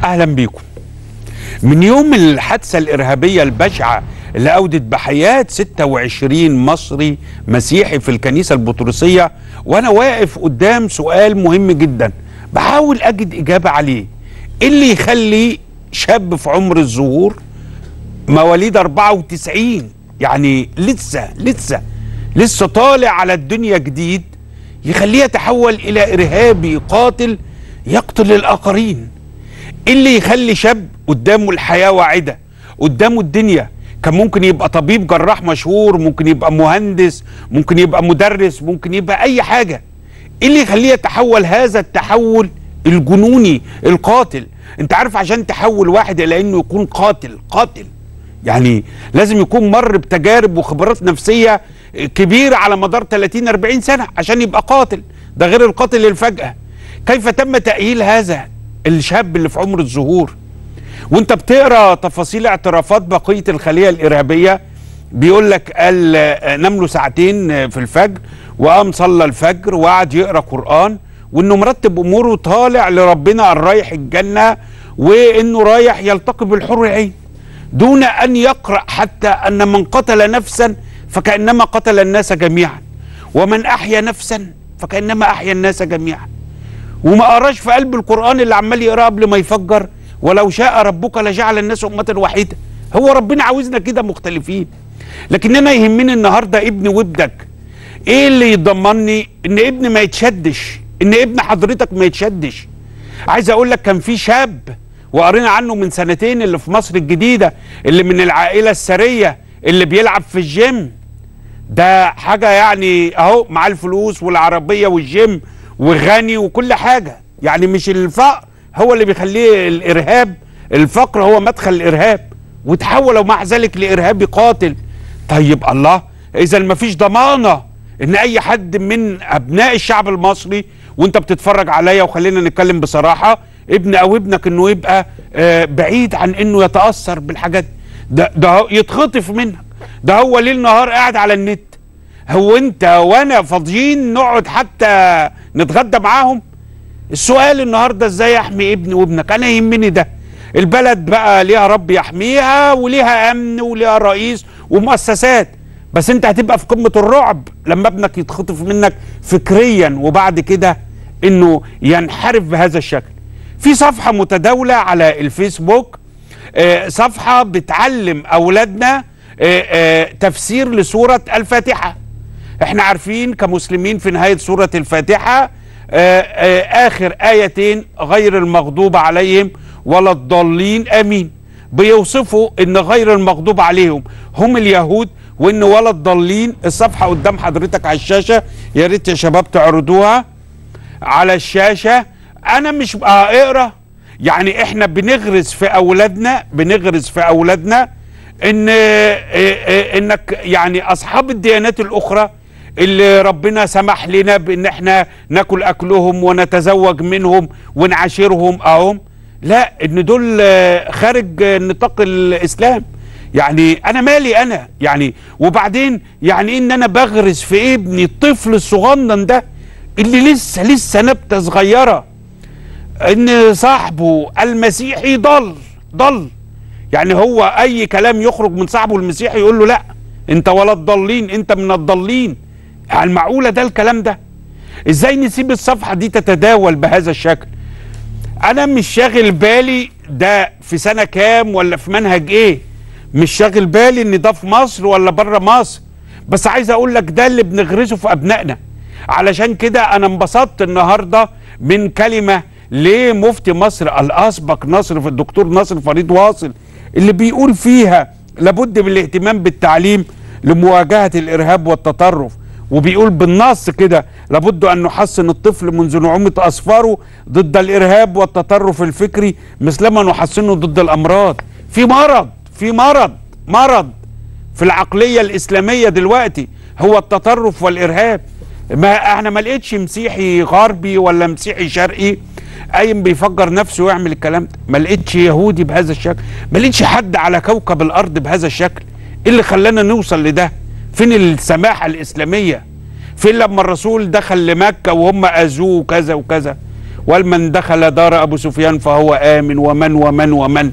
اهلا بيكم من يوم الحادثه الارهابيه البشعه اللي اودت بحياه 26 مصري مسيحي في الكنيسه البطرسيه وانا واقف قدام سؤال مهم جدا بحاول اجد اجابه عليه ايه اللي يخلي شاب في عمر الظهور مواليد 94 يعني لسه لسه لسه طالع على الدنيا جديد يخليه يتحول الى ارهابي قاتل يقتل الاخرين ايه اللي يخلي شاب قدامه الحياه واعده قدامه الدنيا كان ممكن يبقى طبيب جراح مشهور ممكن يبقى مهندس ممكن يبقى مدرس ممكن يبقى اي حاجه ايه اللي يخليه يتحول هذا التحول الجنوني القاتل انت عارف عشان تحول واحد الى انه يكون قاتل قاتل يعني لازم يكون مر بتجارب وخبرات نفسيه كبيره على مدار 30 40 سنه عشان يبقى قاتل ده غير القاتل الفجاه كيف تم تاهيل هذا الشاب اللي في عمر الظهور وانت بتقرا تفاصيل اعترافات بقيه الخليه الارهابيه بيقول لك قال نام له ساعتين في الفجر وقام صلى الفجر وقعد يقرا قران وانه مرتب اموره طالع لربنا رايح الجنه وانه رايح يلتقي بالحور العين دون ان يقرا حتى ان من قتل نفسا فكانما قتل الناس جميعا ومن احيا نفسا فكانما احيا الناس جميعا وما قراش في قلب القران اللي عمال يقراه قبل ما يفجر ولو شاء ربك لجعل الناس امه واحده هو ربنا عاوزنا كده مختلفين لكن انا يهمني النهارده ابني وابنك ايه اللي يضمني ان ابني ما يتشدش ان ابن حضرتك ما يتشدش عايز اقول لك كان في شاب وقرينا عنه من سنتين اللي في مصر الجديده اللي من العائله السريه اللي بيلعب في الجيم ده حاجه يعني اهو معاه الفلوس والعربيه والجيم وغني وكل حاجه يعني مش الفقر هو اللي بيخليه الارهاب الفقر هو مدخل الارهاب وتحول ومع ذلك لارهابي قاتل طيب الله اذا ما فيش ضمانه ان اي حد من ابناء الشعب المصري وانت بتتفرج عليا وخلينا نتكلم بصراحه ابن او ابنك انه يبقى آه بعيد عن انه يتاثر بالحاجات ده ده يتخطف منك ده هو ليل نهار قاعد على النت هو انت وانا فاضيين نقعد حتى نتغدى معاهم السؤال النهارده ازاي احمي ابني وابنك انا يهمني ده البلد بقى ليها رب يحميها وليها امن وليها رئيس ومؤسسات بس انت هتبقى في قمه الرعب لما ابنك يتخطف منك فكريا وبعد كده انه ينحرف بهذا الشكل في صفحه متداوله على الفيسبوك آه صفحه بتعلم اولادنا آه آه تفسير لسوره الفاتحه احنا عارفين كمسلمين في نهايه سوره الفاتحه اخر ايتين غير المغضوب عليهم ولا الضالين امين بيوصفوا ان غير المغضوب عليهم هم اليهود وان ولا الضالين الصفحه قدام حضرتك على الشاشه يا ريت يا شباب تعرضوها على الشاشه انا مش اقرا يعني احنا بنغرس في اولادنا بنغرس في اولادنا ان انك يعني اصحاب الديانات الاخرى اللي ربنا سمح لنا بان احنا ناكل اكلهم ونتزوج منهم ونعاشرهم اهم لا ان دول خارج نطاق الاسلام يعني انا مالي انا يعني وبعدين يعني ان انا بغرس في ابني الطفل الصغنن ده اللي لسه لسه نبته صغيره ان صاحبه المسيحي ضل ضل يعني هو اي كلام يخرج من صاحبه المسيحي يقول له لا انت ولا الضالين انت من الضالين يعني معقوله ده الكلام ده ازاي نسيب الصفحه دي تتداول بهذا الشكل انا مش شاغل بالي ده في سنه كام ولا في منهج ايه مش شاغل بالي ان ده في مصر ولا بره مصر بس عايز اقول لك ده اللي بنغرسه في ابنائنا علشان كده انا انبسطت النهارده من كلمه لمفتي مصر الاسبق نصر في الدكتور ناصر فريد واصل اللي بيقول فيها لابد من الاهتمام بالتعليم لمواجهه الارهاب والتطرف وبيقول بالنص كده لابد ان نحصن الطفل منذ نعومه اصفاره ضد الارهاب والتطرف الفكري مثلما نحصنه ضد الامراض في مرض في مرض مرض في العقليه الاسلاميه دلوقتي هو التطرف والارهاب ما احنا ما لقيتش مسيحي غربي ولا مسيحي شرقي قايم بيفجر نفسه ويعمل الكلام ده ما لقيتش يهودي بهذا الشكل ما لقيتش حد على كوكب الارض بهذا الشكل ايه اللي خلانا نوصل لده فين السماحه الاسلاميه فين لما الرسول دخل لمكه وهم اذوه كذا وكذا والمن دخل دار ابو سفيان فهو امن ومن ومن ومن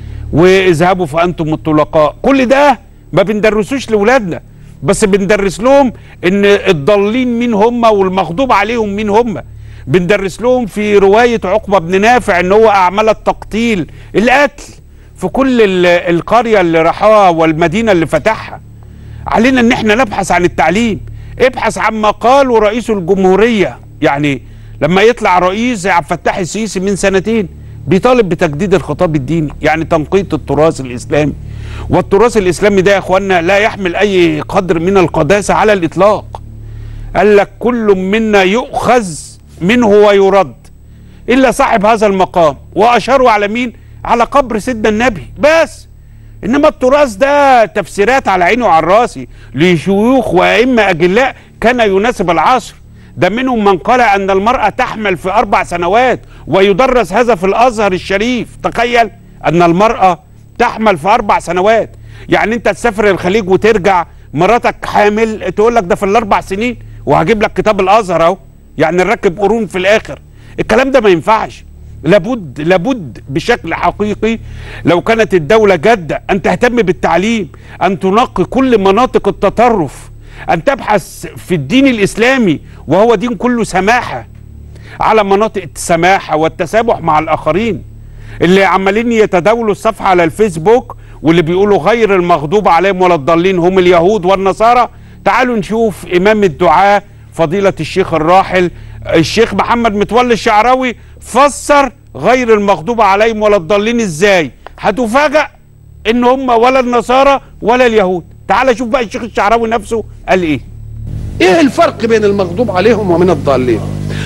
واذهبوا فانتم الطلقاء كل ده ما بندرسوش لاولادنا بس بندرس لهم ان الضالين مين هم والمغضوب عليهم مين هم بندرس لهم في روايه عقبه بن نافع ان هو اعمال التقتيل القتل في كل ال- القريه اللي راحها والمدينه اللي فتحها علينا ان احنا نبحث عن التعليم ابحث عما قاله رئيس الجمهوريه يعني لما يطلع رئيس زي عبد الفتاح السيسي من سنتين بيطالب بتجديد الخطاب الديني يعني تنقيط التراث الاسلامي والتراث الاسلامي ده يا اخوانا لا يحمل اي قدر من القداسه على الاطلاق قال لك كل منا يؤخذ منه ويرد الا صاحب هذا المقام واشاروا على مين على قبر سيدنا النبي بس انما التراث ده تفسيرات على عيني وعلى راسي لشيوخ وائمه اجلاء كان يناسب العصر ده منهم من قال ان المراه تحمل في اربع سنوات ويدرس هذا في الازهر الشريف تخيل ان المراه تحمل في اربع سنوات يعني انت تسافر الخليج وترجع مراتك حامل تقول لك ده في الاربع سنين وهجيب لك كتاب الازهر اهو يعني نركب قرون في الاخر الكلام ده ما ينفعش لابد لابد بشكل حقيقي لو كانت الدولة جادة أن تهتم بالتعليم أن تنقي كل مناطق التطرف أن تبحث في الدين الإسلامي وهو دين كله سماحة على مناطق السماحة والتسامح مع الآخرين اللي عمالين يتداولوا الصفحة على الفيسبوك واللي بيقولوا غير المغضوب عليهم ولا الضالين هم اليهود والنصارى تعالوا نشوف إمام الدعاء فضيلة الشيخ الراحل الشيخ محمد متولي الشعراوي فسر غير المغضوب عليهم ولا الضالين ازاي هتفاجأ ان هم ولا النصارى ولا اليهود تعال شوف بقى الشيخ الشعراوي نفسه قال ايه ايه الفرق بين المغضوب عليهم ومن الضالين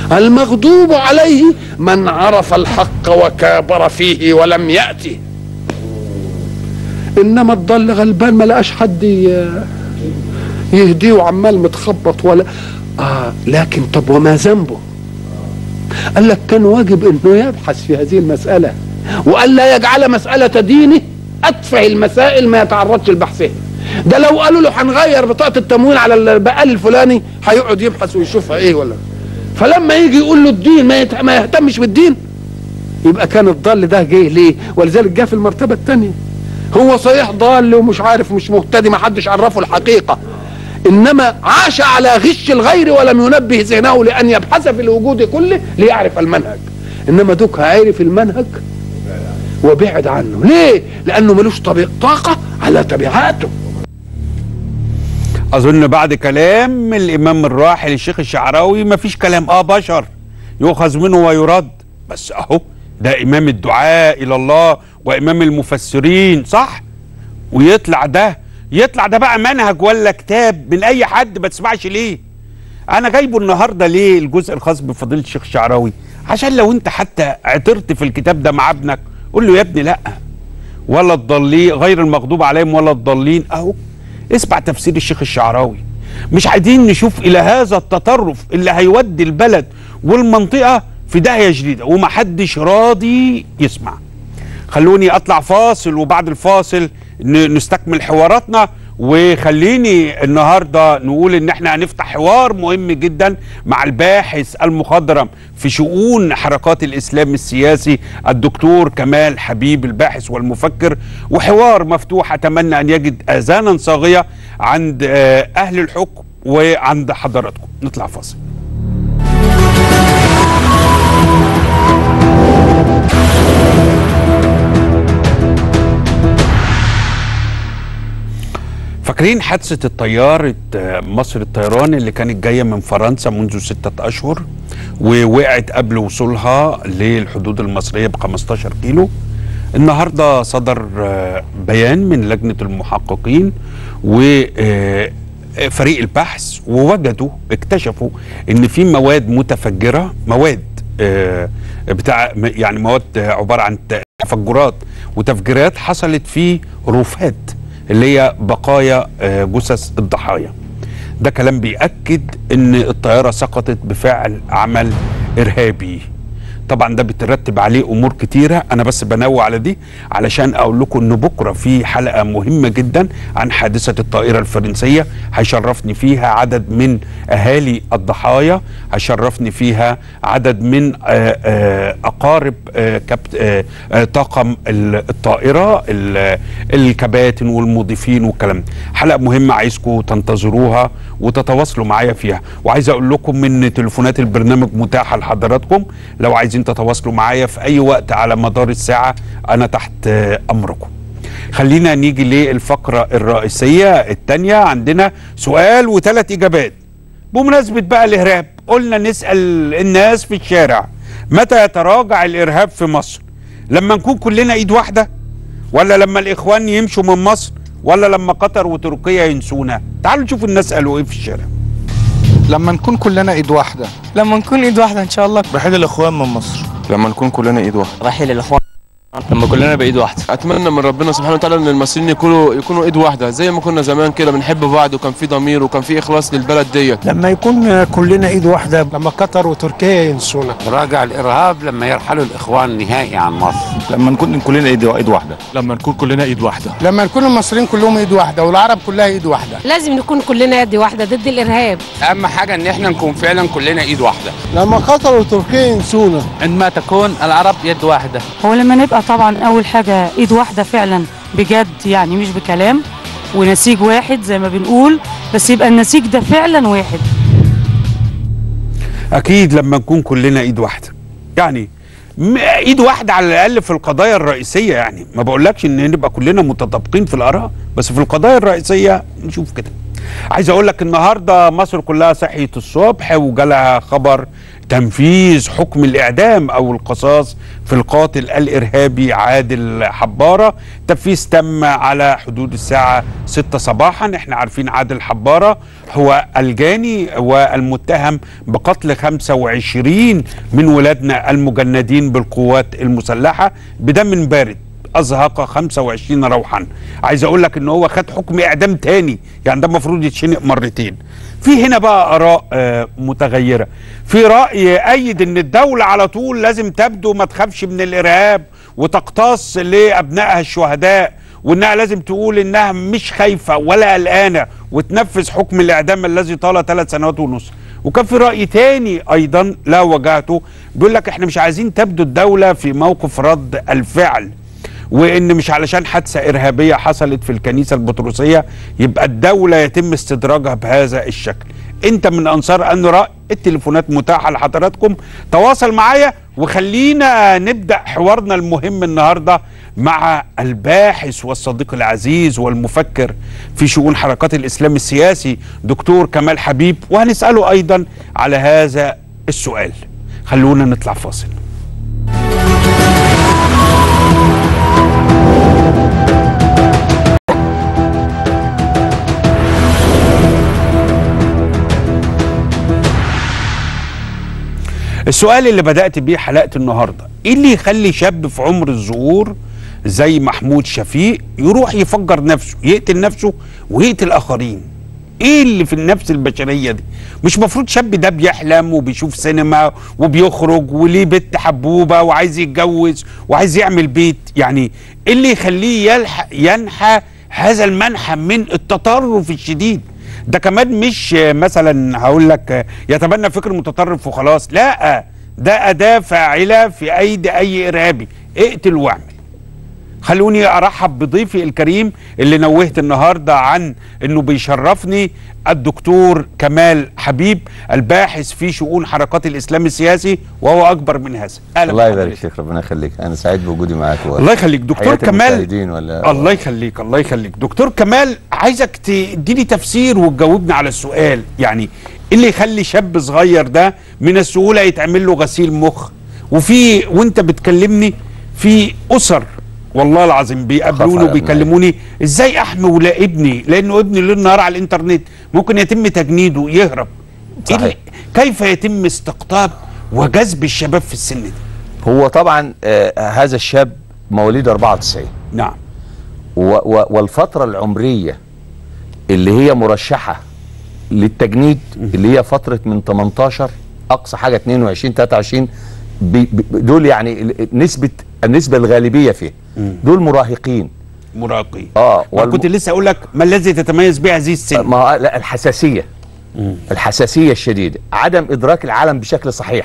المغضوب عليه من عرف الحق وكابر فيه ولم يأتي انما الضال غلبان ما لقاش حد ي- يهديه وعمال متخبط ولا آه لكن طب وما ذنبه قال لك كان واجب انه يبحث في هذه المسألة وألا يجعل مسألة دينه أتفه المسائل ما يتعرضش لبحثها ده لو قالوا له هنغير بطاقة التموين على البقال الفلاني هيقعد يبحث ويشوفها ايه ولا فلما يجي يقول له الدين ما, يت... ما يهتمش بالدين يبقى كان الضال ده جه ليه ولذلك جه في المرتبة الثانية هو صحيح ضال ومش عارف مش مهتدي ما حدش عرفه الحقيقة انما عاش على غش الغير ولم ينبه ذهنه لان يبحث في الوجود كله ليعرف المنهج انما دوك عرف المنهج وبعد عنه ليه لانه ملوش طبيع طاقه على تبعاته اظن بعد كلام الامام الراحل الشيخ الشعراوي مفيش كلام اه بشر يؤخذ منه ويرد بس اهو ده امام الدعاء الى الله وامام المفسرين صح ويطلع ده يطلع ده بقى منهج ولا كتاب من اي حد ما تسمعش ليه انا جايبه النهارده ليه الجزء الخاص بفضيله الشيخ الشعراوي عشان لو انت حتى عثرت في الكتاب ده مع ابنك قول له يا ابني لا ولا الضالين غير المغضوب عليهم ولا الضالين اهو اسمع تفسير الشيخ الشعراوي مش عايزين نشوف الى هذا التطرف اللي هيودي البلد والمنطقه في داهيه شديده ومحدش راضي يسمع خلوني اطلع فاصل وبعد الفاصل ن- نستكمل حواراتنا وخليني النهارده نقول ان احنا هنفتح حوار مهم جدا مع الباحث المخضرم في شؤون حركات الاسلام السياسي الدكتور كمال حبيب الباحث والمفكر وحوار مفتوح اتمنى ان يجد اذانا صاغيه عند آه، اهل الحكم وعند حضراتكم نطلع فاصل فاكرين حادثة الطيارة آه، مصر الطيران اللي كانت جاية من فرنسا منذ ستة أشهر ووقعت قبل وصولها للحدود المصرية ب 15 كيلو النهاردة صدر آه، بيان من لجنة المحققين وفريق البحث ووجدوا اكتشفوا ان في مواد متفجرة مواد آه، بتاع يعني مواد آه، عبارة عن تفجرات وتفجيرات حصلت في روفات اللي هي بقايا آه، جثث الضحايا ده كلام بيأكد ان الطيارة سقطت بفعل عمل ارهابي طبعا ده بترتب عليه امور كتيره انا بس بنوع على دي علشان اقول لكم ان بكره في حلقه مهمه جدا عن حادثه الطائره الفرنسيه هيشرفني فيها عدد من اهالي الضحايا هيشرفني فيها عدد من آه، آه، اقارب آه، كابت آه، آه، طاقم ال- الطائره ال- الكباتن والمضيفين والكلام ده حلقه مهمه عايزكم تنتظروها وتتواصلوا معايا فيها وعايز اقول لكم ان تليفونات البرنامج متاحه لحضراتكم لو عايزين تتواصلوا معايا في اي وقت على مدار الساعه انا تحت آه، امركم خلينا نيجي للفقره الرئيسيه الثانيه عندنا سؤال وثلاث اجابات بمناسبه بقى الارهاب قلنا نسال الناس في الشارع متى يتراجع الارهاب في مصر لما نكون كلنا ايد واحده ولا لما الاخوان يمشوا من مصر ولا لما قطر وتركيا ينسونا تعالوا نشوف الناس قالوا ايه في الشارع لما نكون كلنا ايد واحده لما نكون ايد واحده ان شاء الله رحيل الاخوان من مصر لما نكون كلنا ايد واحده رحيل الاخوان لما كلنا بايد واحده اتمنى من ربنا سبحانه وتعالى ان المصريين يكونوا يكونوا ايد واحده زي ما كنا زمان كده بنحب بعض وكان في ضمير وكان في اخلاص للبلد ديت لما يكون كلنا ايد واحده لما قطر وتركيا ينسونا راجع الارهاب لما يرحلوا الاخوان نهائي عن مصر لما نكون كلنا ايد ايد واحده لما نكون كلنا ايد واحده لما يكون المصريين كلهم ايد واحده والعرب كلها ايد واحده لازم نكون كلنا يد واحده ضد الارهاب اهم حاجه ان احنا نكون فعلا كلنا ايد واحده لما قطر وتركيا ينسونا عندما تكون العرب يد واحده هو لما نبقى طبعا اول حاجه ايد واحده فعلا بجد يعني مش بكلام ونسيج واحد زي ما بنقول بس يبقى النسيج ده فعلا واحد اكيد لما نكون كلنا ايد واحده يعني م- ايد واحده على الاقل في القضايا الرئيسيه يعني ما بقولكش ان نبقى كلنا متطابقين في الاراء بس في القضايا الرئيسيه نشوف كده عايز اقول لك النهارده مصر كلها صحيت الصبح وجالها خبر تنفيذ حكم الاعدام او القصاص في القاتل الارهابي عادل حباره تنفيذ تم على حدود الساعه 6 صباحا احنا عارفين عادل حباره هو الجاني والمتهم بقتل 25 من ولادنا المجندين بالقوات المسلحه بدم بارد ازهق 25 روحا عايز اقول لك ان هو خد حكم اعدام تاني يعني ده المفروض يتشنق مرتين في هنا بقى اراء آه متغيره في راي ايد ان الدوله على طول لازم تبدو ما تخافش من الارهاب وتقتص لابنائها الشهداء وانها لازم تقول انها مش خايفه ولا قلقانه وتنفذ حكم الاعدام الذي طال ثلاث سنوات ونص وكان في راي تاني ايضا لا وجهته بيقول لك احنا مش عايزين تبدو الدوله في موقف رد الفعل وان مش علشان حادثه ارهابيه حصلت في الكنيسه البطرسيه يبقى الدوله يتم استدراجها بهذا الشكل انت من انصار ان راي التليفونات متاحه لحضراتكم تواصل معايا وخلينا نبدا حوارنا المهم النهارده مع الباحث والصديق العزيز والمفكر في شؤون حركات الاسلام السياسي دكتور كمال حبيب وهنساله ايضا على هذا السؤال خلونا نطلع فاصل السؤال اللي بدأت بيه حلقة النهاردة ايه اللي يخلي شاب في عمر الظهور زي محمود شفيق يروح يفجر نفسه يقتل نفسه ويقتل اخرين ايه اللي في النفس البشرية دي مش مفروض شاب ده بيحلم وبيشوف سينما وبيخرج وليه بنت حبوبة وعايز يتجوز وعايز يعمل بيت يعني ايه اللي يخليه يلحق ينحى هذا المنحى من التطرف الشديد ده كمان مش مثلا هقول لك يتبنى فكر متطرف وخلاص لا ده أداة فاعلة في أيدي أي إرهابي اقتل واعمل خلوني أرحب بضيفي الكريم اللي نوهت النهاردة عن أنه بيشرفني الدكتور كمال حبيب الباحث في شؤون حركات الإسلام السياسي وهو أكبر من هذا أهلا الله يبارك فيك ربنا يخليك أنا سعيد بوجودي معاك الله يخليك دكتور كمال ولا الله يخليك الله يخليك دكتور كمال عايزك تديني تفسير وتجاوبنا على السؤال يعني ايه اللي يخلي شاب صغير ده من السهوله يتعمل له غسيل مخ وفي وانت بتكلمني في اسر والله العظيم بيقابلوني وبيكلموني ازاي احمي ولا ابني لانه ابني ليل نهار على الانترنت ممكن يتم تجنيده يهرب صحيح. إيه كيف يتم استقطاب وجذب الشباب في السن دي هو طبعا آه هذا الشاب مواليد 94 نعم و و والفتره العمريه اللي هي مرشحه للتجنيد اللي هي فتره من 18 اقصى حاجه 22 23 بي بي دول يعني ال- نسبه النسبه الغالبيه فيه دول مراهقين مراهقين اه والم... كنت لسه اقول لك ما الذي تتميز به هذه السن ما هو- لا الحساسيه الحساسيه الشديده عدم ادراك العالم بشكل صحيح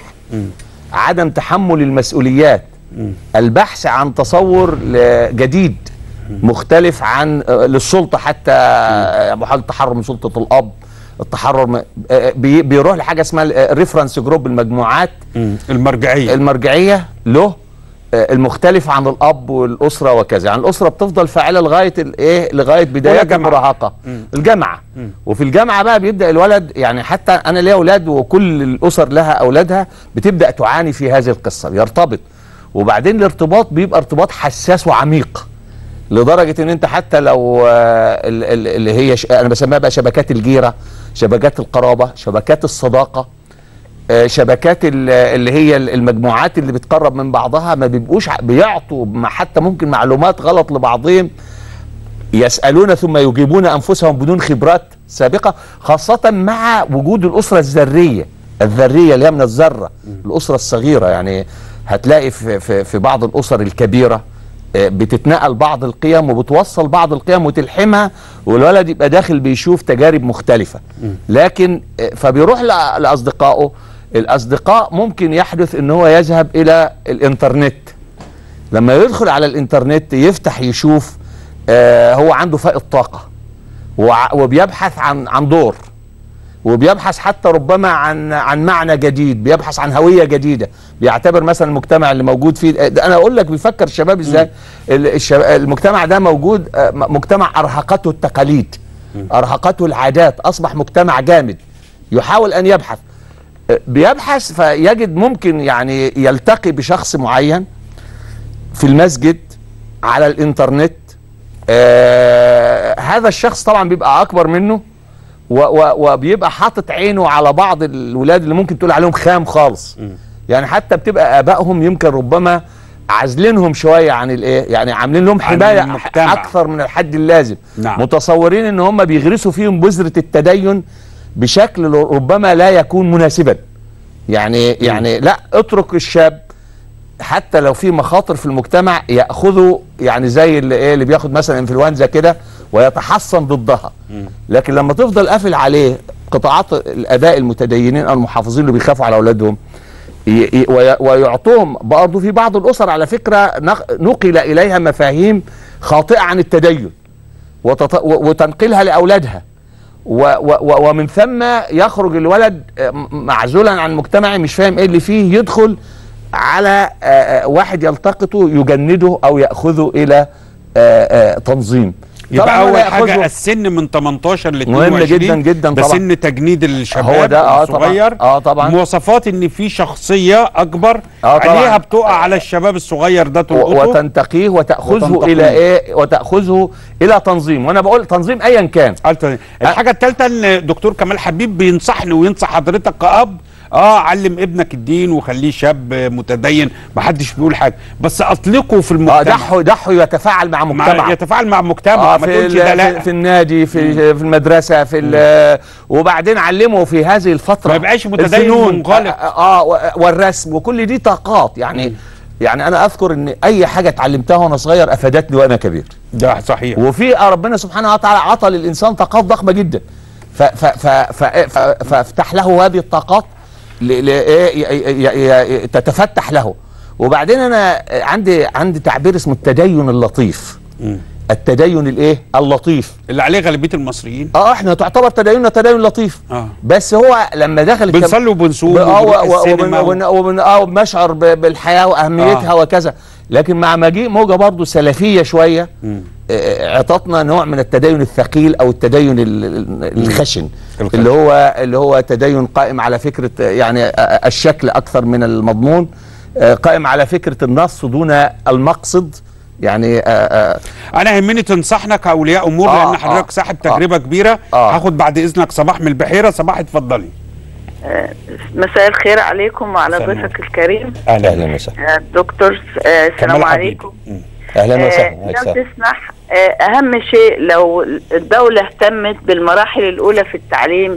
عدم تحمل المسؤوليات البحث عن تصور ل- جديد مختلف عن آه، للسلطه حتى آه، محاوله التحرر من سلطه الاب التحرر من- آه، بي- بيروح لحاجه اسمها الريفرنس جروب المجموعات المرجعيه المرجعيه له آه، المختلف عن الاب والاسره وكذا يعني الاسره بتفضل فاعله لغايه الايه لغايه بدايه الجامعة. المراهقه الجامعه وفي الجامعه بقى بيبدا الولد يعني حتى انا ليا اولاد وكل الاسر لها اولادها بتبدا تعاني في هذه القصه يرتبط وبعدين الارتباط بيبقى ارتباط حساس وعميق لدرجه ان انت حتى لو آه، ال- ال- اللي هي ش- انا بسميها بقى شبكات الجيره شبكات القرابه شبكات الصداقه آه، شبكات ال- اللي هي ال- المجموعات اللي بتقرب من بعضها ما بيبقوش ع- بيعطوا مع- حتى ممكن معلومات غلط لبعضهم يسألون ثم يجيبون أنفسهم بدون خبرات سابقة خاصة مع وجود الأسرة الذرية الذرية اللي هي من الذرة الأسرة الصغيرة يعني هتلاقي في, في, في بعض الأسر الكبيرة آه، بتتنقل بعض القيم وبتوصل بعض القيم وتلحمها والولد يبقى داخل بيشوف تجارب مختلفة لكن آه، فبيروح لأ- لأصدقائه الأصدقاء ممكن يحدث ان هو يذهب إلى الإنترنت لما يدخل على الإنترنت يفتح يشوف آه هو عنده فائض طاقة وع- وبيبحث عن عن دور وبيبحث حتى ربما عن عن معنى جديد بيبحث عن هويه جديده بيعتبر مثلا المجتمع اللي موجود فيه ده انا اقول لك بيفكر الشباب ازاي ال- الشب- المجتمع ده موجود آه، م- مجتمع ارهقته التقاليد ارهقته العادات اصبح مجتمع جامد يحاول ان يبحث آه، بيبحث فيجد ممكن يعني يلتقي بشخص معين في المسجد على الانترنت آه هذا الشخص طبعا بيبقى اكبر منه و و وبيبقى حاطط عينه على بعض الولاد اللي ممكن تقول عليهم خام خالص يعني حتى بتبقى ابائهم يمكن ربما عازلينهم شويه عن الايه يعني عاملين لهم عن حمايه المجتمع. اكثر من الحد اللازم نعم. متصورين ان هم بيغرسوا فيهم بذره التدين بشكل ربما لا يكون مناسبا يعني يعني لا اترك الشاب حتى لو في مخاطر في المجتمع ياخذوا يعني زي اللي ايه اللي بياخد مثلا انفلونزا كده ويتحصن ضدها لكن لما تفضل قافل عليه قطاعات الاباء المتدينين او المحافظين اللي بيخافوا على اولادهم ي- ي- وي- ويعطوهم برضه في بعض الاسر على فكره نق- نقل اليها مفاهيم خاطئه عن التدين وتط- و- وتنقلها لاولادها و و و ومن ثم يخرج الولد آه، م- معزولا عن مجتمعه مش فاهم ايه اللي فيه يدخل على آه، آه، واحد يلتقطه يجنده او ياخذه الى آه، آه، تنظيم يبقى طبعاً اول ولا حاجه يأخذه- السن من 18 ل مهم 22 جداً جداً ده طبعاً. سن تجنيد الشباب هو ده، آه طبعاً. الصغير آه طبعاً. مواصفات ان في شخصيه اكبر آه طبعاً. عليها بتقع على الشباب الصغير ده و- تلقطه وتنتقيه وتاخذه وتنتقيه. الى ايه وتاخذه الى تنظيم وانا بقول تنظيم ايا كان قلت الحاجه الثالثه ان دكتور كمال حبيب بينصحني وينصح حضرتك كأب اه علم ابنك الدين وخليه شاب متدين ما حدش بيقول حاجه بس اطلقه في المجتمع اه دحه دحه يتفاعل مع مجتمع مع يتفاعل مع مجتمع آه ما في, تقولش ال- ده لا في, في النادي في في المدرسه في ال- وبعدين علمه في هذه الفتره ما يبقاش متدين الفنون، منغلق. اه, آه و- والرسم وكل دي طاقات يعني يعني انا اذكر ان اي حاجه اتعلمتها وانا صغير افادتني وانا كبير ده صحيح وفي آه ربنا سبحانه وتعالى عطى للانسان طاقات ضخمه جدا ف- ف- ف- ف- ف- فافتح له هذه الطاقات ل- ل- إيه ي- ي- ي- تتفتح له وبعدين انا عندي عندي تعبير اسمه التدين اللطيف التدين الايه اللطيف اللي عليه غالبيه المصريين اه احنا تعتبر تديننا تدين لطيف اه بس هو لما دخل الكم- بنصلي وبنصوم اه وبنروح و- و- السينما وبن- وبن- وبن- اه وبنشعر ب- بالحياه واهميتها آه. وكذا لكن مع مجيء موجه برضه سلفيه شويه آه، اعطتنا نوع من التدين الثقيل او التدين ال- ال- الخشن الخشن. اللي هو اللي هو تدين قائم على فكره آه، يعني آه، الشكل اكثر من المضمون آه، قائم على فكره النص دون المقصد يعني آه، آه، انا يهمني تنصحنا كاولياء امور آه، لان حضرتك آه، صاحب آه. تجربه كبيره آه. هاخد بعد اذنك صباح من البحيره صباح اتفضلي مساء الخير عليكم وعلى مساء ضيفك الكريم اهلا اهلا وسهلا آه، دكتور آه، السلام كمال عليكم اهلا آه، وسهلا لو تسمح آه، أهم شيء لو الدولة اهتمت بالمراحل الأولى في التعليم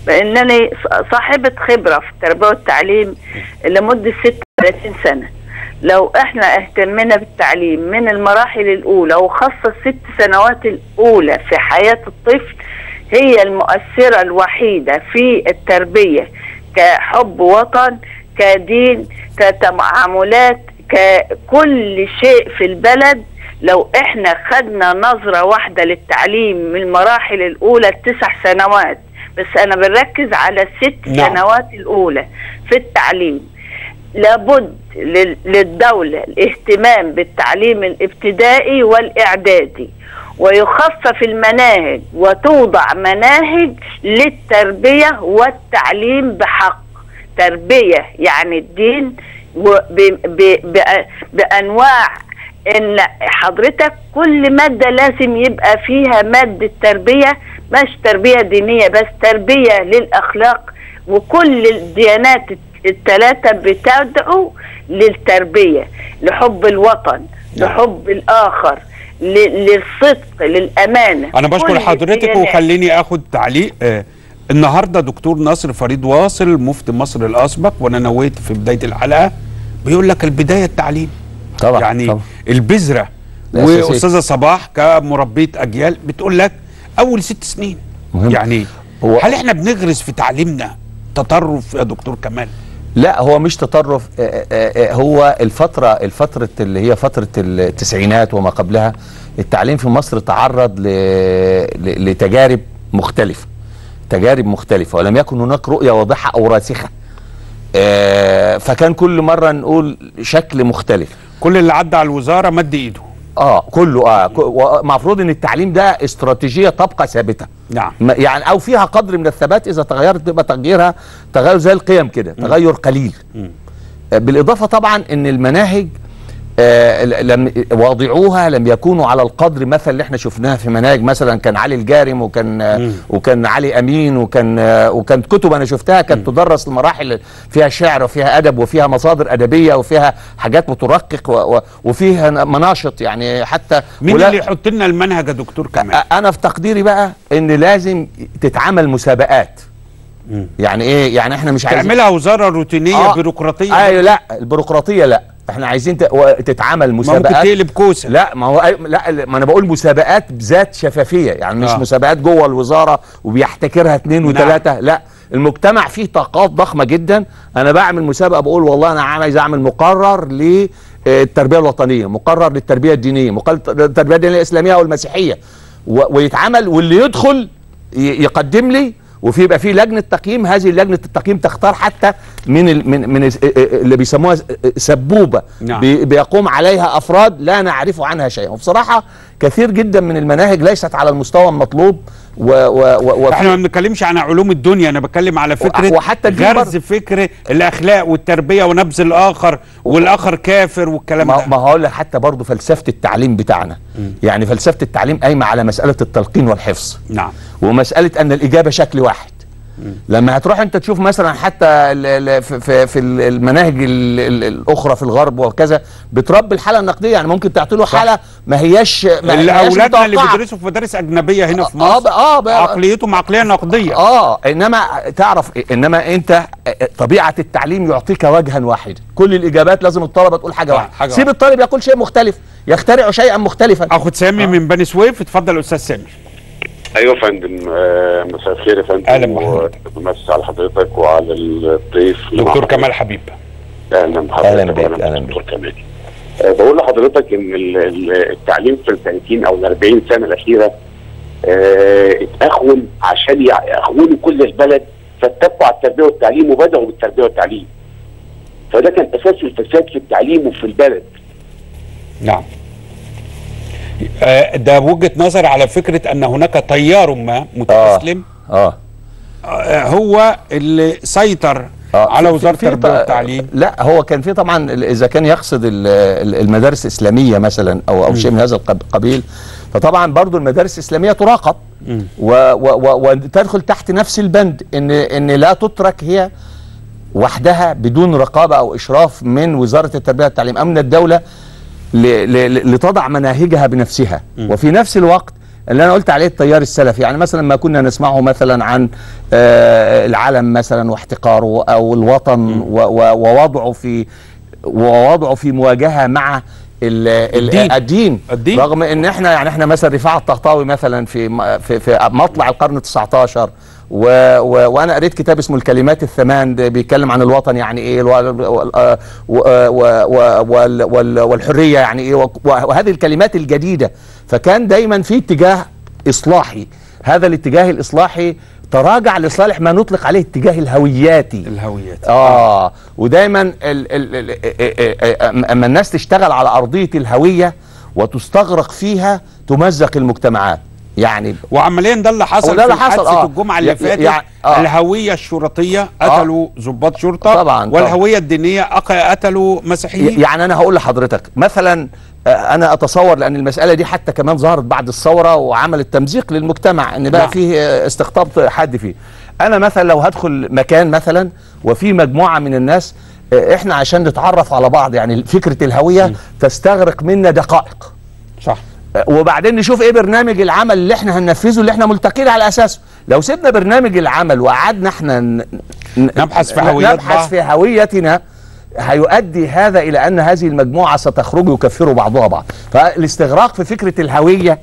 بانني صاحبه خبره في التربيه والتعليم لمده 36 سنه لو احنا اهتمنا بالتعليم من المراحل الاولى وخاصه الست سنوات الاولى في حياه الطفل هي المؤثره الوحيده في التربيه كحب وطن كدين كتعاملات ككل شيء في البلد لو احنا خدنا نظرة واحدة للتعليم من المراحل الأولى التسع سنوات بس أنا بنركز على الست نعم. سنوات الأولى في التعليم لابد لل- للدولة الاهتمام بالتعليم الابتدائي والإعدادي ويخفف المناهج وتوضع مناهج للتربية والتعليم بحق تربية يعني الدين وب- ب- ب- بأنواع ان حضرتك كل مادة لازم يبقى فيها مادة تربية مش تربية دينية بس تربية للأخلاق وكل الديانات الثلاثة بتدعو للتربية لحب الوطن لحب الآخر ل- للصدق للأمانة انا بشكر كل حضرتك الديانات. وخليني اخد تعليق آه النهارده دكتور ناصر فريد واصل مفتي مصر الاسبق وانا نويت في بدايه الحلقه بيقول لك البدايه التعليم طبعا يعني طبعا. البذره الأساسية. واستاذه صباح كمربيه اجيال بتقول لك اول ست سنين مهم. يعني هو- هل احنا بنغرس في تعليمنا تطرف يا دكتور كمال لا هو مش تطرف آه، آه، آه، هو الفترة الفترة اللي هي فترة التسعينات وما قبلها التعليم في مصر تعرض ل... ل... لتجارب مختلفة تجارب مختلفة ولم يكن هناك رؤية واضحة أو راسخة آه، فكان كل مرة نقول شكل مختلف كل اللي عدى على الوزاره مد ايده اه كله اه المفروض ان التعليم ده استراتيجيه تبقى ثابته نعم ما- يعني او فيها قدر من الثبات اذا تغيرت تبقى تغييرها تغير زي القيم كده تغير قليل آه، بالاضافه طبعا ان المناهج آه، ل- لم واضعوها لم يكونوا على القدر مثلا اللي احنا شفناها في مناهج مثلا كان علي الجارم وكان آه، وكان علي امين وكان آه، وكانت كتب انا شفتها كانت تدرس لمراحل فيها شعر وفيها ادب وفيها مصادر ادبيه وفيها حاجات بترقق و- و- وفيها مناشط يعني حتى مين ولا- اللي يحط لنا المنهج يا دكتور كمال انا في تقديري بقى ان لازم تتعمل مسابقات يعني ايه يعني احنا مش عايزين تعملها وزاره روتينيه آه. بيروقراطيه ايوه لا البيروقراطيه لا احنا عايزين ت- و- تتعمل ممكن مسابقات تقلب كوسه لا ما هو أي- لا ما انا بقول مسابقات بذات شفافيه يعني مش آه. مسابقات جوه الوزاره وبيحتكرها اثنين وثلاثه لا المجتمع فيه طاقات ضخمه جدا انا بعمل مسابقه بقول والله انا عايز اعمل مقرر للتربيه الوطنيه مقرر للتربيه الدينيه مقرر للتربيه الدينيه الاسلاميه او المسيحيه و- ويتعمل واللي يدخل ي- يقدم لي وفي يبقى في لجنه تقييم هذه لجنه التقييم تختار حتى من ال من من الس- اللي بيسموها س- سبوبه نعم. بي- بيقوم عليها افراد لا نعرف عنها شيئا وبصراحه كثير جدا من المناهج ليست على المستوى المطلوب و و و وفي- احنا ما بنتكلمش عن علوم الدنيا انا بتكلم على فكره وحتى الدين غرز برضه. فكر الاخلاق والتربيه ونبذ الاخر والاخر كافر والكلام ما, ده ما هقول لك حتى برضه فلسفه التعليم بتاعنا يعني فلسفه التعليم قايمه على مساله التلقين والحفظ نعم ومساله ان الاجابه شكل واحد لما هتروح انت تشوف مثلا حتى ال- ال- في, في, في ال- المناهج ال- ال- الاخرى في الغرب وكذا بتربي الحاله النقديه يعني ممكن تعطي له حاله ما هياش ما اللي هياش اولادنا اللي متوقعة. بيدرسوا في مدارس اجنبيه هنا في اه مصر اه بقى عقليتهم عقليه نقديه اه انما تعرف إيه؟ انما انت طبيعه التعليم يعطيك وجها واحدا كل الاجابات لازم الطلبه تقول حاجه واحده حاجة سيب الطالب يقول شيء مختلف يخترع شيئا مختلفا اخد سامي من بني سويف اتفضل استاذ سامي ايوه يا فندم آه، مساء الخير يا فندم أهلا بحضرتك. وبمسي على حضرتك وعلى الضيف دكتور كمال حبيب اهلا بحضرتك أهلا بيك، وأهلا أهلا دكتور كمال آه، بقول لحضرتك ان ال- ال- التعليم في ال 30 او ال 40 سنه الاخيره آه، اتاخون عشان ياخونوا كل البلد فاتفقوا على التربيه والتعليم وبداوا بالتربيه والتعليم فده كان اساس الفساد في التعليم وفي البلد نعم آه، ده وجهه نظر على فكره ان هناك تيار ما متأسلم اه آه، هو اللي سيطر على في- وزاره في- التربيه في- والتعليم لا هو كان في طبعا ال- اذا كان يقصد ال- ال- المدارس الاسلاميه مثلا او او شيء من هذا القب- القبيل فطبعا برضو المدارس الاسلاميه تراقب و- و- و- وتدخل تحت نفس البند ان ان لا تترك هي وحدها بدون رقابه او اشراف من وزاره التربيه والتعليم او من الدوله ل- ل- لتضع مناهجها بنفسها وفي نفس الوقت اللي انا قلت عليه التيار السلفي يعني مثلا ما كنا نسمعه مثلا عن آه، العلم مثلا واحتقاره او الوطن و- و- ووضعه في ووضعه في مواجهه مع ال- ال- الدين. الدين. الدين رغم ان احنا يعني احنا مثلا رفاعه الطهطاوي مثلا في م- في, في مطلع القرن 19 و و وانا قريت كتاب اسمه الكلمات الثمان ده بيتكلم عن الوطن يعني ايه الو- وال- آه، و- آه، و- و- وال- وال- والحريه يعني ايه وك- وهذه الكلمات الجديده فكان دايما في اتجاه اصلاحي هذا الاتجاه الاصلاحي تراجع لصالح ما نطلق عليه اتجاه الهوياتي الهويات اه ودايما ال ال ال ال اما الناس تشتغل على ارضيه الهويه وتستغرق فيها تمزق المجتمعات يعني وعمليا ده اللي حصل وده اللي في حصل، حادثه آه. الجمعه اللي يع- فاتت يع- آه. الهويه الشرطيه قتلوا ضباط شرطه طبعاً، والهويه الدينيه أق- قتلوا مسيحيين يعني انا هقول لحضرتك مثلا آه، انا اتصور لان المساله دي حتى كمان ظهرت بعد الثوره وعملت تمزيق للمجتمع ان بقى نعم. فيه آه، استقطاب حد فيه انا مثلا لو هدخل مكان مثلا وفي مجموعه من الناس آه، احنا عشان نتعرف على بعض يعني فكره الهويه تستغرق منا دقائق صح وبعدين نشوف ايه برنامج العمل اللي احنا هننفذه اللي احنا ملتقين على اساسه لو سيبنا برنامج العمل وقعدنا احنا ن- ن- نبحث في هويات بعض. نبحث في هويتنا هيؤدي هذا الى ان هذه المجموعه ستخرج يكفروا بعضها بعض فالاستغراق في فكره الهويه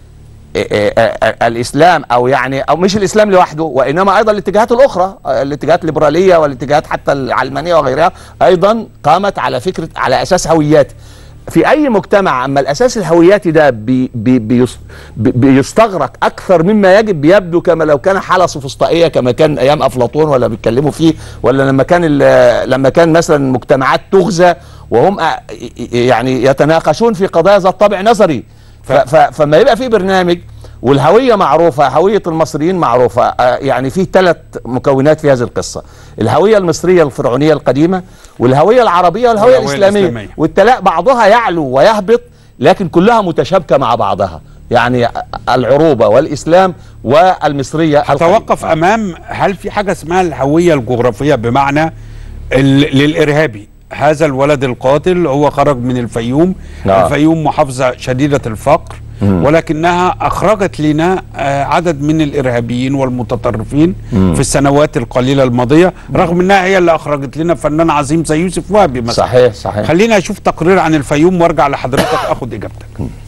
إيه إيه إيه الاسلام او يعني او مش الاسلام لوحده وانما ايضا الاتجاهات الاخرى الاتجاهات الليبراليه والاتجاهات حتى العلمانيه وغيرها ايضا قامت على فكره على اساس هويات في اي مجتمع اما الاساس الهوياتي ده بي بي بيس بي بيستغرق اكثر مما يجب بيبدو كما لو كان حاله سوفسطائيه كما كان ايام افلاطون ولا بيتكلموا فيه ولا لما كان ال- لما كان مثلا مجتمعات تغزى وهم أ- يعني يتناقشون في قضايا ذات طابع نظري ف- ف- فما يبقى في برنامج والهوية معروفة هوية المصريين معروفة آه، يعني في ثلاث مكونات في هذه القصة الهوية المصرية الفرعونية القديمة والهوية العربية والهوية والهوية الإسلامية الإسلامية. والتلاء بعضها يعلو ويهبط لكن كلها متشابكة مع بعضها يعني العروبة والإسلام والمصرية هتوقف امام هل في حاجه اسمها الهويه الجغرافيه بمعنى ال- للارهابي هذا الولد القاتل هو خرج من الفيوم آه. الفيوم محافظه شديده الفقر مم. ولكنها اخرجت لنا آه، عدد من الارهابيين والمتطرفين مم. في السنوات القليله الماضيه رغم انها هي اللي اخرجت لنا فنان عظيم زي يوسف وهبي مثلا صحيح صحيح خلينا اشوف تقرير عن الفيوم وارجع لحضرتك اخد اجابتك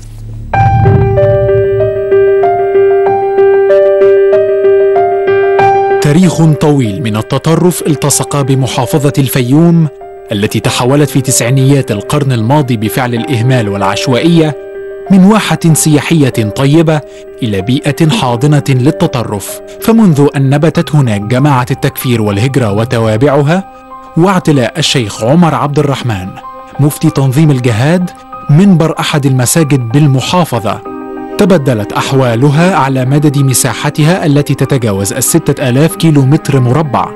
تاريخ طويل من التطرف التصق بمحافظة الفيوم التي تحولت في تسعينيات القرن الماضي بفعل الإهمال والعشوائية من واحة سياحية طيبة إلى بيئة حاضنة للتطرف فمنذ أن نبتت هناك جماعة التكفير والهجرة وتوابعها واعتلاء الشيخ عمر عبد الرحمن مفتي تنظيم الجهاد منبر أحد المساجد بالمحافظة تبدلت أحوالها على مدد مساحتها التي تتجاوز الستة آلاف كيلو متر مربع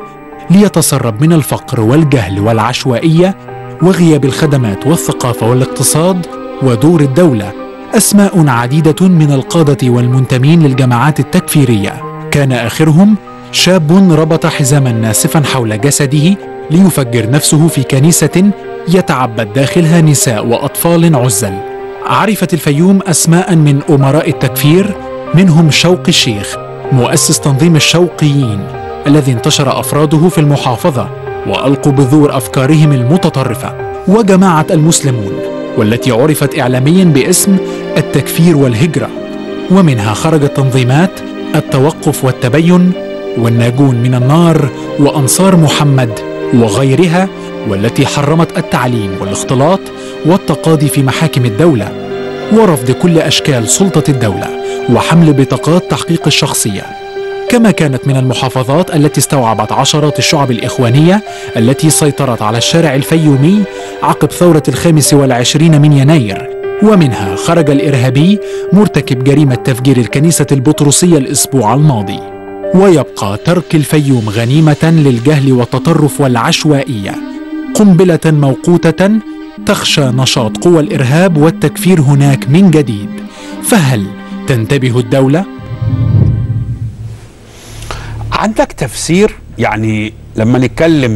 ليتسرب من الفقر والجهل والعشوائية وغياب الخدمات والثقافة والاقتصاد ودور الدولة أسماء عديدة من القادة والمنتمين للجماعات التكفيرية كان آخرهم شاب ربط حزاما ناسفا حول جسده ليفجر نفسه في كنيسة يتعبد داخلها نساء وأطفال عزل عرفت الفيوم أسماء من أمراء التكفير منهم شوق الشيخ مؤسس تنظيم الشوقيين الذي انتشر أفراده في المحافظة وألقوا بذور أفكارهم المتطرفة وجماعة المسلمون والتي عرفت إعلاميا باسم التكفير والهجرة ومنها خرجت تنظيمات التوقف والتبين والناجون من النار وأنصار محمد وغيرها والتي حرمت التعليم والاختلاط والتقاضي في محاكم الدولة ورفض كل أشكال سلطة الدولة وحمل بطاقات تحقيق الشخصية كما كانت من المحافظات التي استوعبت عشرات الشعب الإخوانية التي سيطرت على الشارع الفيومي عقب ثورة الخامس والعشرين من يناير ومنها خرج الإرهابي مرتكب جريمة تفجير الكنيسة البطرسية الأسبوع الماضي ويبقى ترك الفيوم غنيمة للجهل والتطرف والعشوائية قنبلة موقوتة تخشى نشاط قوى الإرهاب والتكفير هناك من جديد فهل تنتبه الدولة؟ عندك تفسير يعني لما نتكلم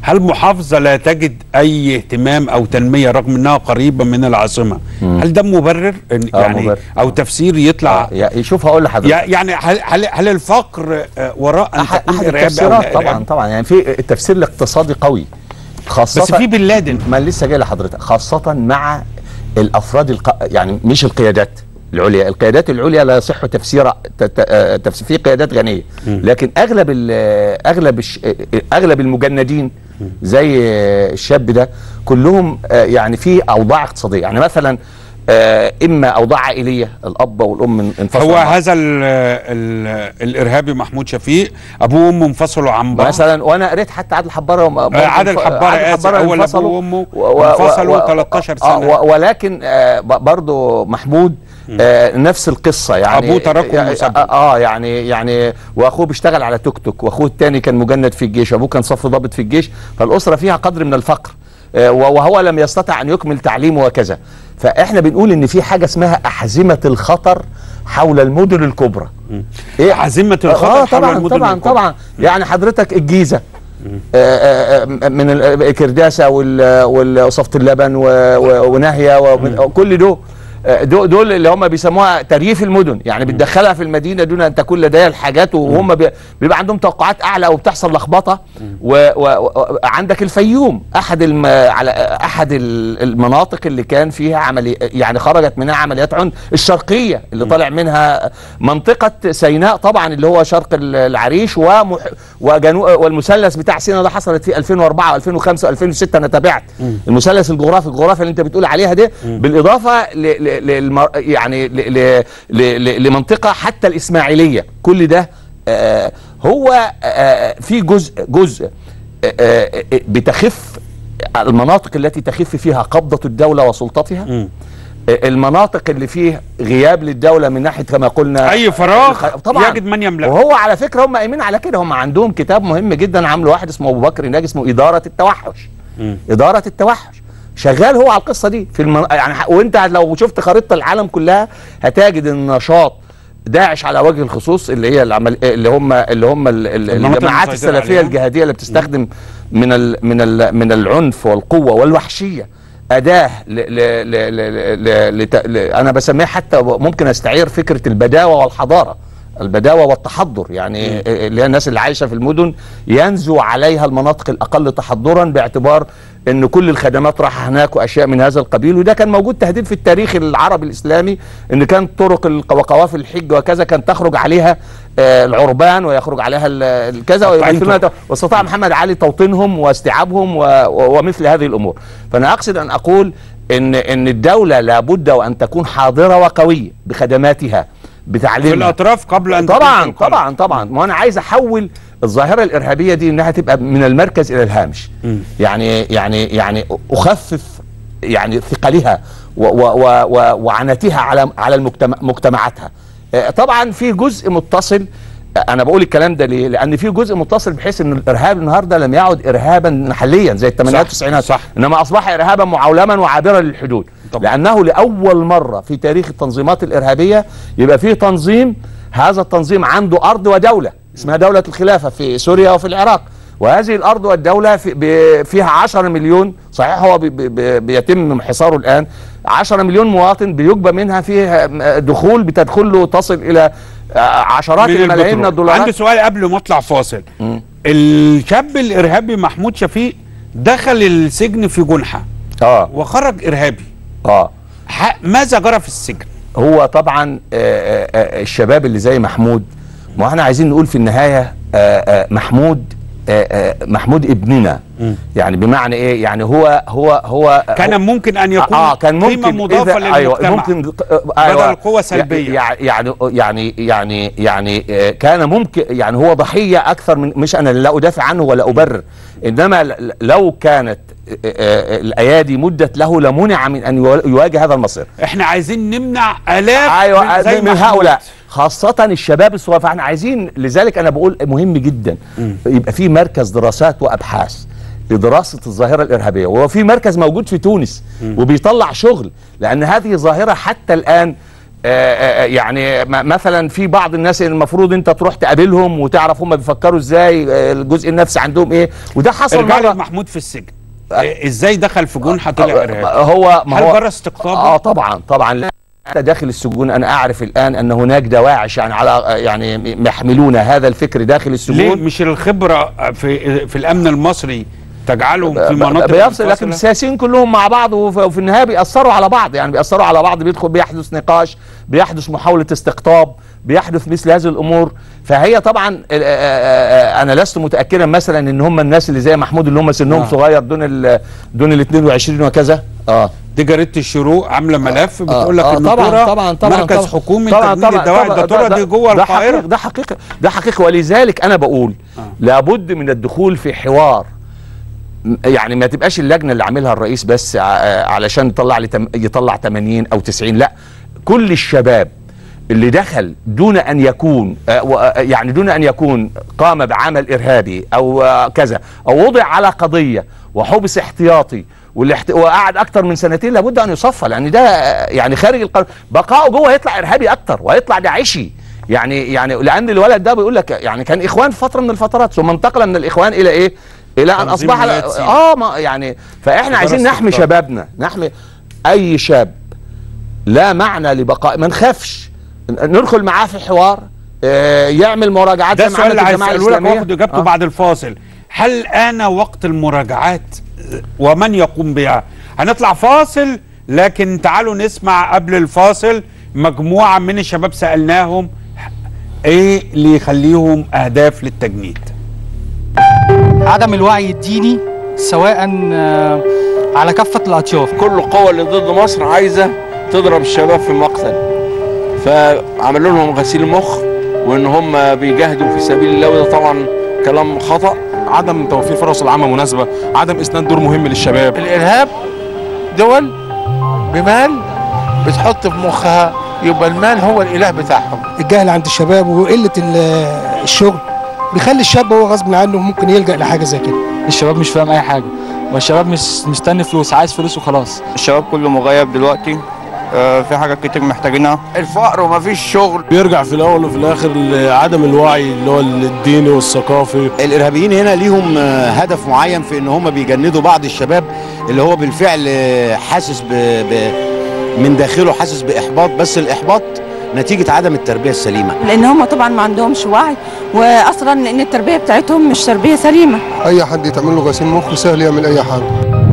هل محافظه لا تجد اي اهتمام او تنميه رغم انها قريبه من العاصمه هل ده مبرر إن- آه، يعني مبرر. او تفسير يطلع يعني شوف هقول لحضرتك يع- يعني هل هل, هل الفقر آه، وراء ان احد تكون أحد ارهابي او التفسيرات لا طبعا إرهابي؟ طبعا يعني في التفسير الاقتصادي قوي خاصة بس في بن لادن ما لسه جاي لحضرتك خاصة مع الافراد الق... يعني مش القيادات العليا القيادات العليا لا يصح تفسير ت- ت- آه، تفسير في قيادات غنيه لكن اغلب ال- اغلب الش... اغلب المجندين زي الشاب ده كلهم آه، يعني في اوضاع اقتصاديه يعني مثلا آه، اما اوضاع عائليه الاب والام انفصلوا هو عن بعض. هذا ال ال الارهابي محمود شفيق ابوه وامه انفصلوا عن بعض مثلا وانا قريت حتى عادل حباره وم- آه، عادل حبارة عادل آسف، حبارة أول انفصلوا أبوه وأمه و- و- انفصلوا و- 13 آه، سنة. و- ولكن آه، ب- برضو محمود آه، نفس القصه يعني أبوه تركه يعني- مسبب. اه يعني يعني واخوه بيشتغل على توك توك واخوه الثاني كان مجند في الجيش وابوه كان صف ضابط في الجيش فالاسره فيها قدر من الفقر آه، وهو لم يستطع ان يكمل تعليمه وكذا فاحنا بنقول ان في حاجه اسمها احزمه الخطر حول المدن الكبرى ايه أحزمة الخطر آه حول طبعا المدن طبعا الكبرى. طبعا يعني حضرتك الجيزه آه، آه، من ال- كرداسه وال- وصفة اللبن و- و- وناهيه ومن- وكل دول آه، دول دول اللي هم بيسموها ترييف المدن يعني بتدخلها في المدينه دون ان تكون لديها الحاجات وهم بي- بيبقى عندهم توقعات اعلى وبتحصل لخبطه وعندك الفيوم احد الم على احد ال- المناطق اللي كان فيها عملي يعني خرجت منها عمليات عنف الشرقيه اللي طالع منها منطقه سيناء طبعا اللي هو شرق ال- العريش ومح وجنو والمثلث بتاع سيناء ده حصلت في 2004 و2005 و2006 انا تابعت المثلث الجغرافي الجغرافيا اللي انت بتقول عليها دي بالاضافه ل ل للمر يعني ل ل ل ل لمنطقه حتى الاسماعيليه كل ده آه هو آه في جزء جزء آه آه بتخف المناطق التي تخف فيها قبضه الدوله وسلطتها آه المناطق اللي فيه غياب للدوله من ناحيه كما قلنا اي فراغ الخ- طبعا يجد من يملأه وهو على فكره هم قايمين على كده هم عندهم كتاب مهم جدا عامله واحد اسمه ابو بكر ناجي اسمه اداره التوحش اداره التوحش شغال هو على القصه دي في المن... يعني ح- وانت لو شفت خريطه العالم كلها هتجد ان نشاط داعش على وجه الخصوص اللي هي العمل اللي هم اللي هم ال- ال- المناطق الجماعات المسيطرة السلفيه عليها. الجهاديه اللي بتستخدم من ال من ال من العنف والقوه والوحشيه اداه ل ل ل ل ل ل ل انا بسميها حتى ممكن استعير فكره البداوه والحضاره البداوه والتحضر يعني اللي هي الناس اللي عايشه في المدن ينزو عليها المناطق الاقل تحضرا باعتبار ان كل الخدمات راح هناك واشياء من هذا القبيل وده كان موجود تهديد في التاريخ العربي الاسلامي ان كان طرق الق- وقوافل الحج وكذا كان تخرج عليها آه، العربان ويخرج عليها ال- الكذا ويمثلون هذا. واستطاع محمد علي توطينهم واستيعابهم و- و- ومثل هذه الامور فانا اقصد ان اقول ان ان الدوله لابد وان تكون حاضره وقويه بخدماتها بتعليمها في الاطراف قبل ان طبعا تكون في القلب. طبعا طبعا ما انا عايز احول الظاهره الارهابيه دي انها تبقى من المركز الى الهامش يعني يعني يعني اخفف يعني ثقلها و و و و وعنتها على على المجتمع مجتمعاتها آه، طبعا في جزء متصل آه، انا بقول الكلام ده ليه لان في جزء متصل بحيث ان الارهاب النهارده لم يعد ارهابا محليا زي الثمانينات والتسعينات صح انما اصبح ارهابا معولما وعابرا للحدود طبعا. لانه لاول مره في تاريخ التنظيمات الارهابيه يبقى فيه تنظيم هذا التنظيم عنده ارض ودوله اسمها دوله الخلافه في سوريا وفي العراق وهذه الارض والدوله في ب- فيها 10 مليون صحيح هو بي بي بيتم حصاره الان 10 مليون مواطن بيجبى منها فيه دخول بتدخل له تصل الى آه، عشرات من الملايين من البترول. الدولارات عندي سؤال قبل ما اطلع فاصل الشاب الارهابي محمود شفيق دخل السجن في جنحه اه وخرج ارهابي اه ماذا جرى في السجن هو طبعا آه، آه، آه، الشباب اللي زي محمود ما احنا عايزين نقول في النهايه آه، آه، محمود آه، آه، محمود ابننا يعني بمعنى ايه يعني هو هو هو كان هو ممكن ان يكون اه كان ممكن قيمه مضافه إذا- للمجتمع ايوه ممكن آه، بدل قوة سلبية. يع- يعني يعني يعني يعني آه، كان ممكن يعني هو ضحيه اكثر من مش انا لا ادافع عنه ولا ابرر انما ل- لو كانت آه، آه، الايادي مدت له لمنع من ان يوا- يواجه هذا المصير احنا عايزين نمنع الاف ايوه من, زي من محمود. هؤلاء خاصة الشباب الصغير فاحنا عايزين لذلك انا بقول مهم جدا يبقى في مركز دراسات وابحاث لدراسة الظاهرة الإرهابية وهو في مركز موجود في تونس وبيطلع شغل لأن هذه ظاهرة حتى الآن آه، آه، يعني م- مثلا في بعض الناس المفروض انت تروح تقابلهم وتعرف هم بيفكروا ازاي آه، الجزء النفسي عندهم ايه وده حصل ارجع مره لي محمود في السجن إيه، ازاي دخل في جنحه طلع ارهابي هو ما هل هو بره استقطابه اه طبعا طبعا لا حتى داخل السجون انا اعرف الان ان هناك دواعش يعني على يعني يحملون هذا الفكر داخل ليه السجون مش الخبره في في الامن المصري تجعلهم في مناطق بيفصل لكن منفصلة؟ السياسيين كلهم مع بعض وف- وفي النهايه بيأثروا على بعض يعني بيأثروا على بعض بيدخل بيحدث نقاش بيحدث محاولة استقطاب بيحدث مثل هذه الامور فهي طبعا ال- آه، آه، آه، انا لست متاكدا مثلا ان هم الناس اللي زي محمود اللي هم سنهم آه. صغير دون ال دون ال 22 وكذا اه دي جريده الشروق عامله ملف بتقول لك آه ان طبعا ترى طبعا طبعا مركز طبعا حكومي طبعا تجميد طبعا الدواعي طبعا ده ترى دي جوه ده القاهره حقيقي ده حقيقي ده حقيقي ولذلك انا بقول لابد من الدخول في حوار م- يعني ما تبقاش اللجنه اللي عاملها الرئيس بس ع- علشان يطلع لي تم- يطلع 80 او 90 لا كل الشباب اللي دخل دون ان يكون آه، و- آه، يعني دون ان يكون قام بعمل ارهابي او آه، كذا او وضع على قضيه وحبس احتياطي والاحت... وقعد اكتر من سنتين لابد ان يصفى لان ده آه، يعني خارج القانون بقائه جوه هيطلع ارهابي اكتر وهيطلع داعشي يعني يعني لان الولد ده بيقول لك يعني كان اخوان في فتره من الفترات ثم انتقل من الاخوان الى ايه؟ الى ان تنظيم اصبح ولاية سيناء. اه ما يعني فاحنا عايزين درس نحمي الطاقة. شبابنا نحمي اي شاب لا معنى لبقاء ما نخافش ندخل معاه في حوار آه، يعمل مراجعات ده زي ما السؤال عملت اللي عايز الجماعه اساله لك الاسلاميه واخد اجابته آه. بعد الفاصل هل آن وقت المراجعات ومن يقوم بها هنطلع فاصل لكن تعالوا نسمع قبل الفاصل مجموعة من الشباب سألناهم ايه اللي يخليهم اهداف للتجنيد عدم الوعي الديني سواء آه، على كافة الأطياف كل القوى اللي ضد مصر عايزه تضرب الشباب في مقتل فعملوا لهم غسيل مخ وان هم بيجاهدوا في سبيل الله وده طبعا كلام خطا عدم توفير فرص العمل مناسبه عدم اسناد دور مهم للشباب الارهاب دول بمال بتحط في مخها يبقى المال هو الاله بتاعهم الجهل عند الشباب وقله ال- الشغل بيخلي الشاب هو غصب عنه ممكن يلجا لحاجه زي كده الشباب مش فاهم اي حاجه والشباب مش مستني فلوس عايز فلوس وخلاص الشباب كله مغيب دلوقتي آه، في حاجات كتير محتاجينها الفقر ومفيش شغل بيرجع في الاول وفي الاخر لعدم الوعي اللي هو الديني والثقافي الارهابيين هنا ليهم آه، هدف معين في ان هم بيجندوا بعض الشباب اللي هو بالفعل آه، حاسس ب... ب... من داخله حاسس باحباط بس الاحباط نتيجه عدم التربيه السليمه لان هم طبعا ما عندهمش وعي واصلا ان التربيه بتاعتهم مش تربيه سليمه اي حد يتعمل له غسيل مخ سهل يعمل اي حاجه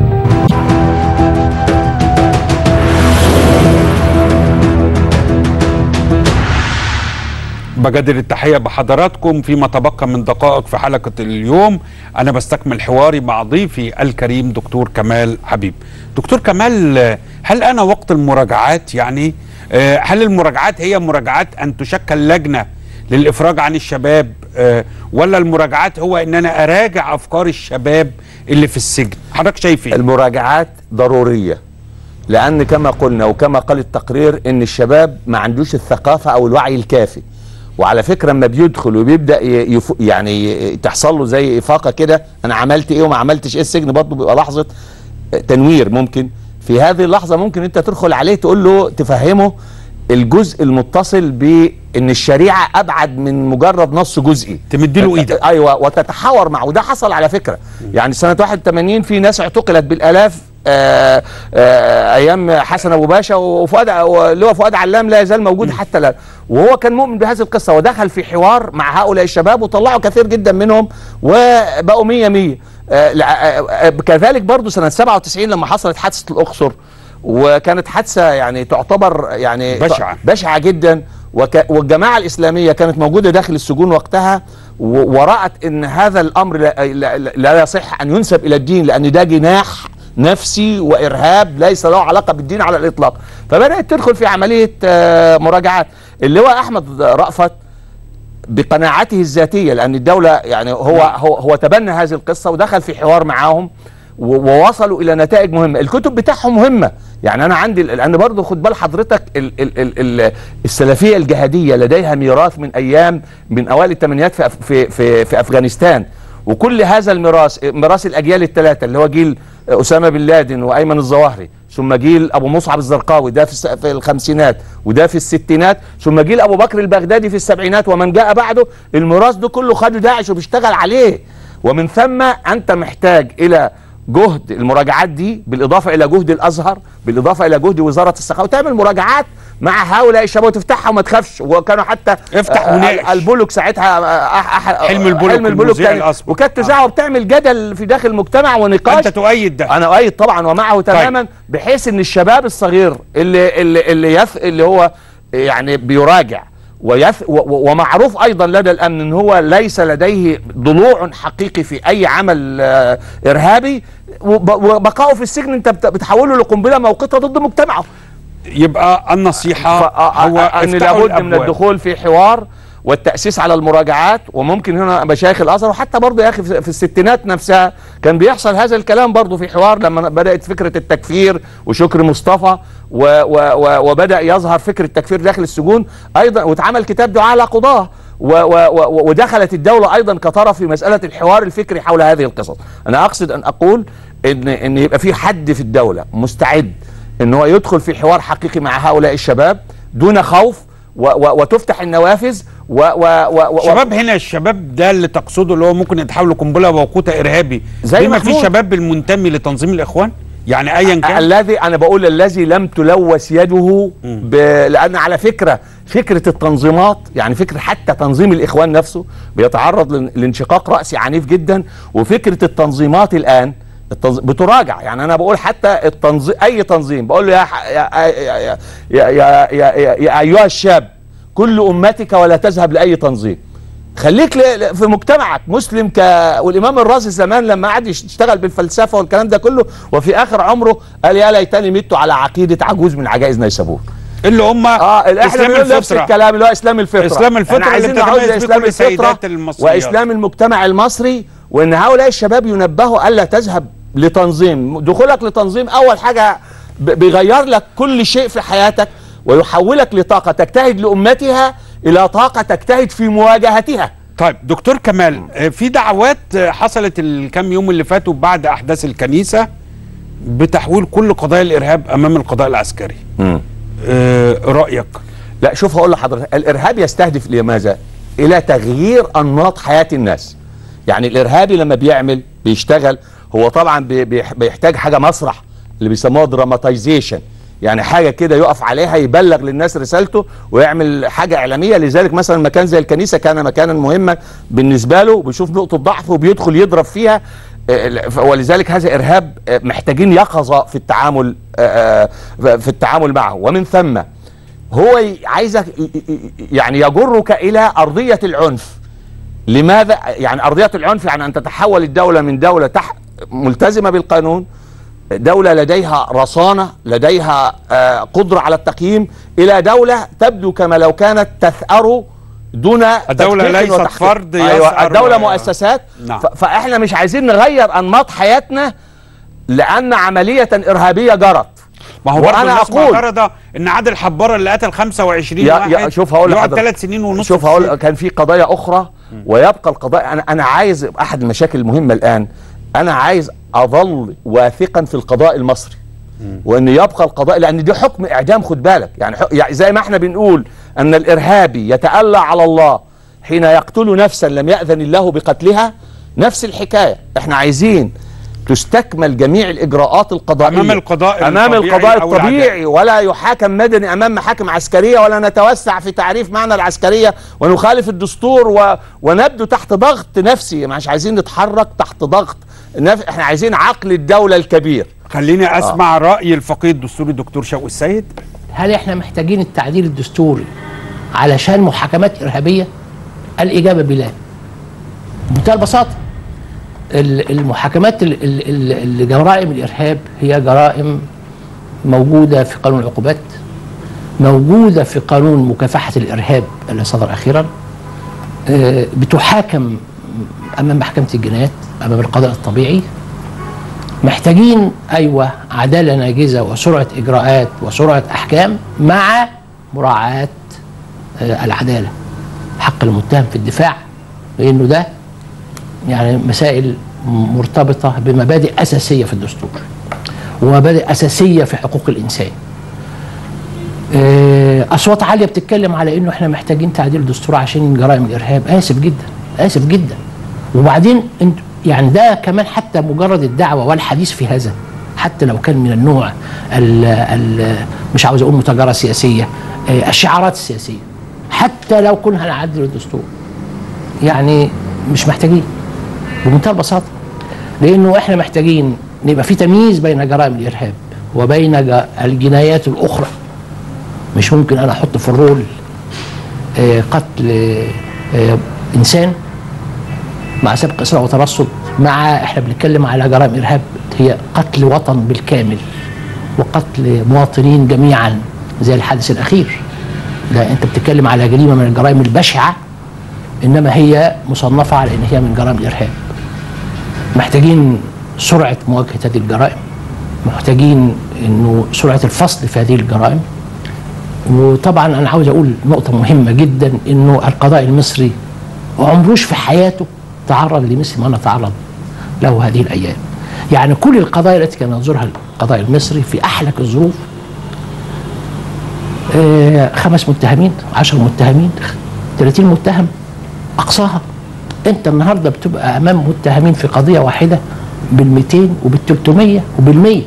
بجدد التحية بحضراتكم فيما تبقى من دقائق في حلقة اليوم أنا بستكمل حواري مع ضيفي الكريم دكتور كمال حبيب دكتور كمال آه، هل أنا وقت المراجعات يعني آه، هل المراجعات هي مراجعات أن تشكل لجنة للإفراج عن الشباب آه، ولا المراجعات هو أن أنا أراجع أفكار الشباب اللي في السجن حضرتك شايف ايه؟ المراجعات ضروريه لان كما قلنا وكما قال التقرير ان الشباب ما عندوش الثقافه او الوعي الكافي وعلى فكره لما بيدخل وبيبدا ي- يف... يعني ي- تحصل له زي افاقه كده انا عملت ايه وما عملتش ايه السجن برضه بيبقى لحظه تنوير ممكن في هذه اللحظه ممكن انت تدخل عليه تقول له تفهمه الجزء المتصل بان الشريعه ابعد من مجرد نص جزئي تمد له ايدك ايوه وتتحاور معه وده حصل على فكره يعني سنه 81 في ناس اعتقلت بالالاف آه آه ايام حسن ابو باشا وفؤاد اللي هو فؤاد علام لا يزال موجود حتى الان وهو كان مؤمن بهذه القصه ودخل في حوار مع هؤلاء الشباب وطلعوا كثير جدا منهم وبقوا 100 100 آه لا- آه، آه، كذلك برضو سنه 97 لما حصلت حادثه الاقصر وكانت حادثه يعني تعتبر يعني بشعة. بشعه جدا وك والجماعه الاسلاميه كانت موجوده داخل السجون وقتها و- ورأت ان هذا الامر لا, لا, لا يصح ان ينسب الى الدين لان ده جناح نفسي وارهاب ليس له علاقه بالدين على الاطلاق فبدات تدخل في عمليه آه، مراجعات اللي هو احمد رأفت بقناعته الذاتيه لان الدوله يعني هو هو هو تبنى هذه القصه ودخل في حوار معاهم و- ووصلوا الى نتائج مهمه الكتب بتاعهم مهمه يعني انا عندي لان برضه خد بال حضرتك ال ال ال ال السلفيه الجهاديه لديها ميراث من ايام من اوائل الثمانينات في, أف في في في افغانستان وكل هذا الميراث ميراث الاجيال الثلاثه اللي هو جيل اسامه بن لادن وايمن الظواهري ثم جيل ابو مصعب الزرقاوي ده في الس- في الخمسينات وده في الستينات ثم جيل ابو بكر البغدادي في السبعينات ومن جاء بعده الميراث ده كله خده داعش وبيشتغل عليه ومن ثم انت محتاج الى جهد المراجعات دي بالاضافه الى جهد الازهر بالاضافه الى جهد وزاره الثقافه وتعمل مراجعات مع هؤلاء الشباب وتفتحها وما تخافش وكانوا حتى افتح آه، وناقش. البلوك ساعتها آه، أح- أح- حلم البلوك حلم البلوك المذيع كان- الأسبق. وكانت تذاع وبتعمل جدل في داخل المجتمع ونقاش انت تؤيد ده انا اؤيد طبعا ومعه تماما بحيث ان الشباب الصغير اللي اللي اللي, يث اللي هو يعني بيراجع ويث و- و- ومعروف ايضا لدى الامن ان هو ليس لديه ضلوع حقيقي في اي عمل آه، ارهابي وب- وبقائه في السجن انت بت- بتحوله لقنبله موقته ضد مجتمعه يبقى النصيحه هو ان افتحوا لابد من الأبواب. الدخول في حوار والتاسيس على المراجعات وممكن هنا مشايخ الازهر وحتى برضه يا اخي في في الستينات نفسها كان بيحصل هذا الكلام برضه في حوار لما بدات فكره التكفير وشكر مصطفى و و و وبدا يظهر فكره التكفير داخل السجون ايضا واتعمل كتاب دعاء على قضاه و و و ودخلت الدوله ايضا كطرف في مساله الحوار الفكري حول هذه القصص انا اقصد ان اقول ان ان يبقى في حد في الدوله مستعد ان هو يدخل في حوار حقيقي مع هؤلاء الشباب دون خوف و و وتفتح النوافذ و و و و شباب هنا الشباب ده اللي تقصده اللي هو ممكن يتحول لقنبله موقوته ارهابي زي بما في محمود. شباب المنتمي لتنظيم الاخوان يعني ايا كان الذي انا بقول الذي لم تلوث يده ب... لان على فكره فكره التنظيمات يعني فكره حتى تنظيم الاخوان نفسه بيتعرض لان- لانشقاق راسي عنيف جدا وفكره التنظيمات الان التنظ... بتراجع يعني انا بقول حتى التنظيم اي تنظيم بقول له يا ح... يا... يا... يا... يا... يا... يا... يا ايها الشاب كل امتك ولا تذهب لاي تنظيم خليك ل... ل- في مجتمعك مسلم ك والامام الرازي زمان لما قعد يشتغل بالفلسفه والكلام ده كله وفي اخر عمره قال يا ليتني مت على عقيده عجوز من عجائز نيسابور اللي هم اه احنا إسلام بنقول نفس الفطرة. الكلام اللي هو اسلام الفطره إسلام الفطرة احنا اللي عايزين نعود بتتميز بيه لاسلام كل الفطره سيدات المصريات. واسلام المجتمع المصري وان هؤلاء الشباب ينبهوا الا تذهب لتنظيم دخولك لتنظيم اول حاجه ب- بيغير لك كل شيء في حياتك ويحولك لطاقه تجتهد لامتها الى طاقه تجتهد في مواجهتها طيب دكتور كمال آه، في دعوات آه، حصلت الكام يوم اللي فاتوا بعد احداث الكنيسه بتحويل كل قضايا الارهاب امام القضاء العسكري آه رايك لا شوف هقول لحضرتك الارهاب يستهدف لماذا الى تغيير انماط حياه الناس يعني الارهابي لما بيعمل بيشتغل هو طبعا بي- بيح- بيحتاج حاجه مسرح اللي بيسموها دراماتيزيشن يعني حاجه كده يقف عليها يبلغ للناس رسالته ويعمل حاجه اعلاميه لذلك مثلا مكان زي الكنيسه كان مكانا مهما بالنسبه له بيشوف نقطه ضعف وبيدخل يضرب فيها آه، ولذلك هذا ارهاب آه، محتاجين يقظه في التعامل آه، آه، في التعامل معه ومن ثم هو ي- عايزك ي- ي- يعني يجرك الى ارضيه العنف لماذا يعني ارضيه العنف يعني ان تتحول الدوله من دوله تح ملتزمه بالقانون دوله لديها رصانه لديها آه، قدره على التقييم الى دوله تبدو كما لو كانت تثأر دون الدولة تدقيق ليست وتحقيق. فرد أيوة يسأر الدوله و- مؤسسات نعم. ف- فاحنا مش عايزين نغير انماط حياتنا لان عمليه ارهابيه جرت ما هو برضه وانا الناس اقول معترضه ان عادل حباره اللي قتل 25 يا واحد يا شوف هقول يقعد لحضرتك. ثلاث سنين ونص شوف في هقول السجن. كان في قضايا اخرى ويبقى القضايا انا انا عايز احد المشاكل المهمه الان انا عايز اظل واثقا في القضاء المصري وان يبقى القضاء لان دي حكم اعدام خد بالك يعني, حق يعني زي ما احنا بنقول ان الارهابي يتألى على الله حين يقتل نفسا لم يأذن الله بقتلها نفس الحكايه احنا عايزين تستكمل جميع الاجراءات القضائيه أمام القضاء امام الطبيعي القضاء أو الطبيعي ولا يحاكم مدني امام محاكم عسكريه ولا نتوسع في تعريف معنى العسكريه ونخالف الدستور و... ونبدو تحت ضغط نفسي مش عايزين نتحرك تحت ضغط نف... احنا عايزين عقل الدوله الكبير خليني اسمع راي الفقيه الدستوري الدكتور شوقي السيد هل احنا محتاجين التعديل الدستوري علشان محاكمات ارهابيه؟ الاجابه بلا. بمنتهى البساطه. ال- المحاكمات ال- ال- ال- لجرائم الارهاب هي جرائم موجوده في قانون العقوبات موجوده في قانون مكافحه الارهاب اللي صدر اخيرا آه، بتحاكم امام محكمه الجنايات امام القضاء الطبيعي محتاجين ايوه عداله ناجزه وسرعه اجراءات وسرعه احكام مع مراعاه آه، العداله حق المتهم في الدفاع لانه ده يعني مسائل مرتبطه بمبادئ اساسيه في الدستور ومبادئ اساسيه في حقوق الانسان آه، اصوات عاليه بتتكلم على انه احنا محتاجين تعديل الدستور عشان جرائم الارهاب اسف جدا اسف جدا وبعدين انت يعني ده كمان حتى مجرد الدعوه والحديث في هذا حتى لو كان من النوع ال ال مش عاوز اقول متاجره سياسيه آه، الشعارات السياسيه حتى لو كنا هنعدل الدستور يعني مش محتاجين بمنتهى البساطه لانه احنا محتاجين نبقى في تمييز بين جرائم الارهاب وبين ج- الجنايات الاخرى مش ممكن انا احط في الرول آه، قتل آه، انسان مع سبق اسراء وترصد مع احنا بنتكلم على جرائم ارهاب هي قتل وطن بالكامل وقتل مواطنين جميعا زي الحادث الاخير لا انت بتتكلم على جريمه من الجرائم البشعه انما هي مصنفه على ان هي من جرائم الارهاب محتاجين سرعه مواجهه هذه الجرائم محتاجين انه سرعه الفصل في هذه الجرائم وطبعا انا عاوز اقول نقطه مهمه جدا انه القضاء المصري عمروش في حياته تعرض لمثل ما نتعرض له هذه الايام يعني كل القضايا التي كان ينظرها القضاء المصري في احلك الظروف آه، خمس متهمين عشر متهمين 30 متهم اقصاها انت النهارده بتبقى امام متهمين في قضيه واحده بال 200 وبال 300 وبال 100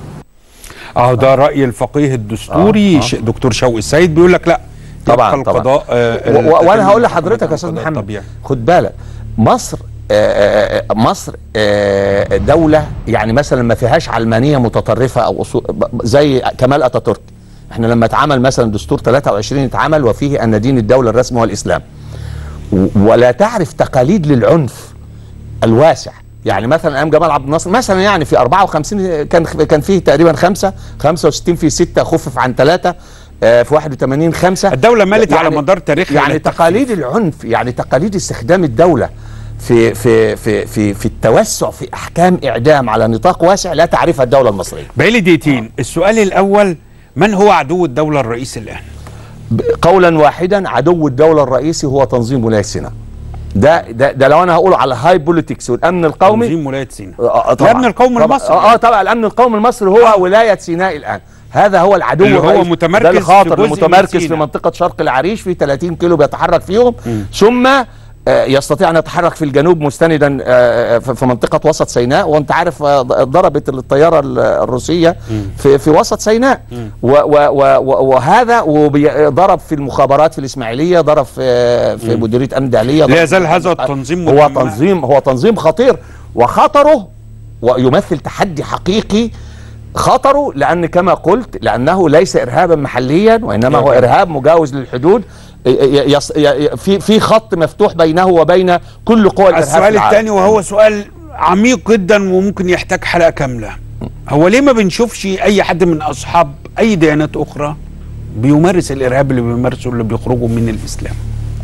اهو ده راي الفقيه الدستوري آه، آه. ش- دكتور شوقي السيد بيقول لك لا طبعا يبقى طبعا القضاء آه، و- و- وانا هقول التكلم لحضرتك يا استاذ القضاء محمد الطبيعي. خد بالك مصر آه، آه، مصر آه، دولة يعني مثلا ما فيهاش علمانية متطرفة أو أصول ب- ب- زي كمال أتاتورك احنا لما اتعمل مثلا دستور 23 اتعمل وفيه أن دين الدولة الرسمي هو الإسلام و- ولا تعرف تقاليد للعنف الواسع يعني مثلا ايام جمال عبد الناصر مثلا يعني في 54 كان كان فيه تقريبا خمسه 65 في سته خفف عن ثلاثه في 81 خمسه الدولة مالت على مدار تاريخها يعني إلى تقاليد العنف يعني تقاليد استخدام الدوله في في في في في التوسع في احكام اعدام على نطاق واسع لا تعرفها الدوله المصريه باقي لي دقيقتين السؤال الاول من هو عدو الدوله الرئيسي الان قولا واحدا عدو الدوله الرئيسي هو تنظيم ولايه سيناء ده ده ده لو انا هقول على الهاي بوليتكس والامن القومي تنظيم ولايه سيناء آه طبعا الامن القومي طبعا المصري اه آه، طبعا الامن القومي المصري هو آه. ولايه سيناء الان هذا هو العدو اللي هو الرئيسي. متمركز ده في الخاطر جزء من المتمركز في سيناء. منطقه شرق العريش في 30 كيلو بيتحرك فيهم ثم آه، يستطيع ان يتحرك في الجنوب مستندا آه، في في منطقه وسط سيناء وانت عارف آه، ضربت الطياره ال- الروسيه في في وسط سيناء و و و و وهذا وضرب في المخابرات في الاسماعيليه ضرب في في مديريه امن دهليه لا ضرب يزال في- هذا التنظيم هو متمركز. تنظيم هو تنظيم خطير وخطره ويمثل تحدي حقيقي خطره لان كما قلت لانه ليس ارهابا محليا وانما هو ارهاب مجاوز للحدود ي- ي- يص- ي- في في خط مفتوح بينه وبين كل قوى الارهاب في السؤال العالم. الثاني وهو سؤال عميق جدا وممكن يحتاج حلقه كامله هو ليه ما بنشوفش اي حد من اصحاب اي ديانات اخرى بيمارس الارهاب اللي بيمارسه اللي بيخرجوا من الاسلام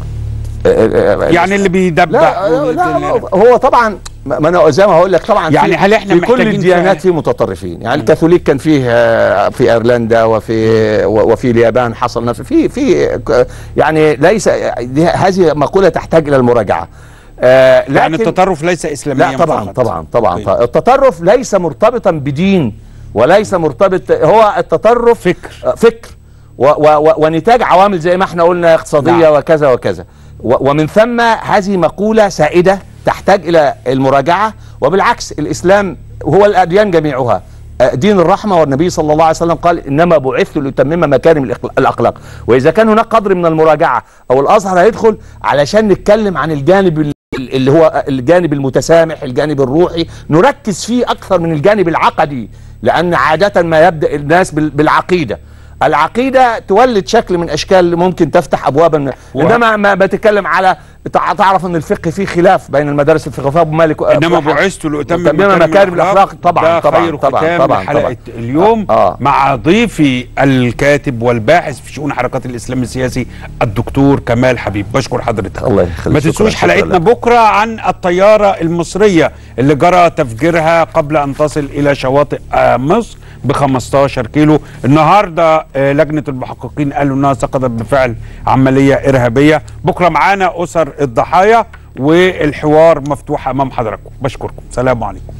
يعني اللي بيدبح لا, لا, لا هو طبعا ما ما انا زي ما هقول لك طبعا يعني في- هل إحنا في كل محتاجين الديانات فعلا؟ في متطرفين يعني الكاثوليك كان فيه آه، في ايرلندا وفي و- وفي اليابان حصل نفس في في ك- يعني ليس دي- هذه مقوله تحتاج الى المراجعه آه يعني لكن- التطرف ليس اسلاميا لا طبعا فقط. طبعا طبعا طيب. طبعا. التطرف ليس مرتبطا بدين وليس مرتبط هو التطرف فكر فكر و و و ونتاج عوامل زي ما احنا قلنا اقتصاديه نعم. وكذا وكذا و ومن ثم هذه مقوله سائده تحتاج الى المراجعه وبالعكس الاسلام هو الاديان جميعها آه، دين الرحمه والنبي صلى الله عليه وسلم قال انما بعثت لاتمم مكارم الأخلا- الاخلاق واذا كان هناك قدر من المراجعه او الازهر هيدخل علشان نتكلم عن الجانب ال- اللي هو الجانب المتسامح الجانب الروحي نركز فيه اكثر من الجانب العقدي لان عاده ما يبدا الناس بال- بالعقيده العقيده تولد شكل من اشكال ممكن تفتح ابوابا و- انما ما بتتكلم على تع- تعرف ان الفقه فيه خلاف بين المدارس الفقهيه ابو مالك انما بعثت لاتمم مكارم, مكارم الاخلاق طبعا ده طبعا خير طبعا ختام طبعا لحلقه طبعا اليوم آه. مع ضيفي الكاتب والباحث في شؤون حركات الاسلام السياسي الدكتور كمال حبيب بشكر حضرتك الله يخليك ما شكراً، تنسوش شكراً حلقتنا لك. بكره عن الطياره المصريه اللي جرى تفجيرها قبل ان تصل الى شواطئ آه، مصر ب 15 كيلو النهارده آه، لجنه المحققين قالوا انها سقطت بفعل عمليه ارهابيه بكره معانا اسر الضحايا والحوار مفتوح امام حضراتكم بشكركم سلام عليكم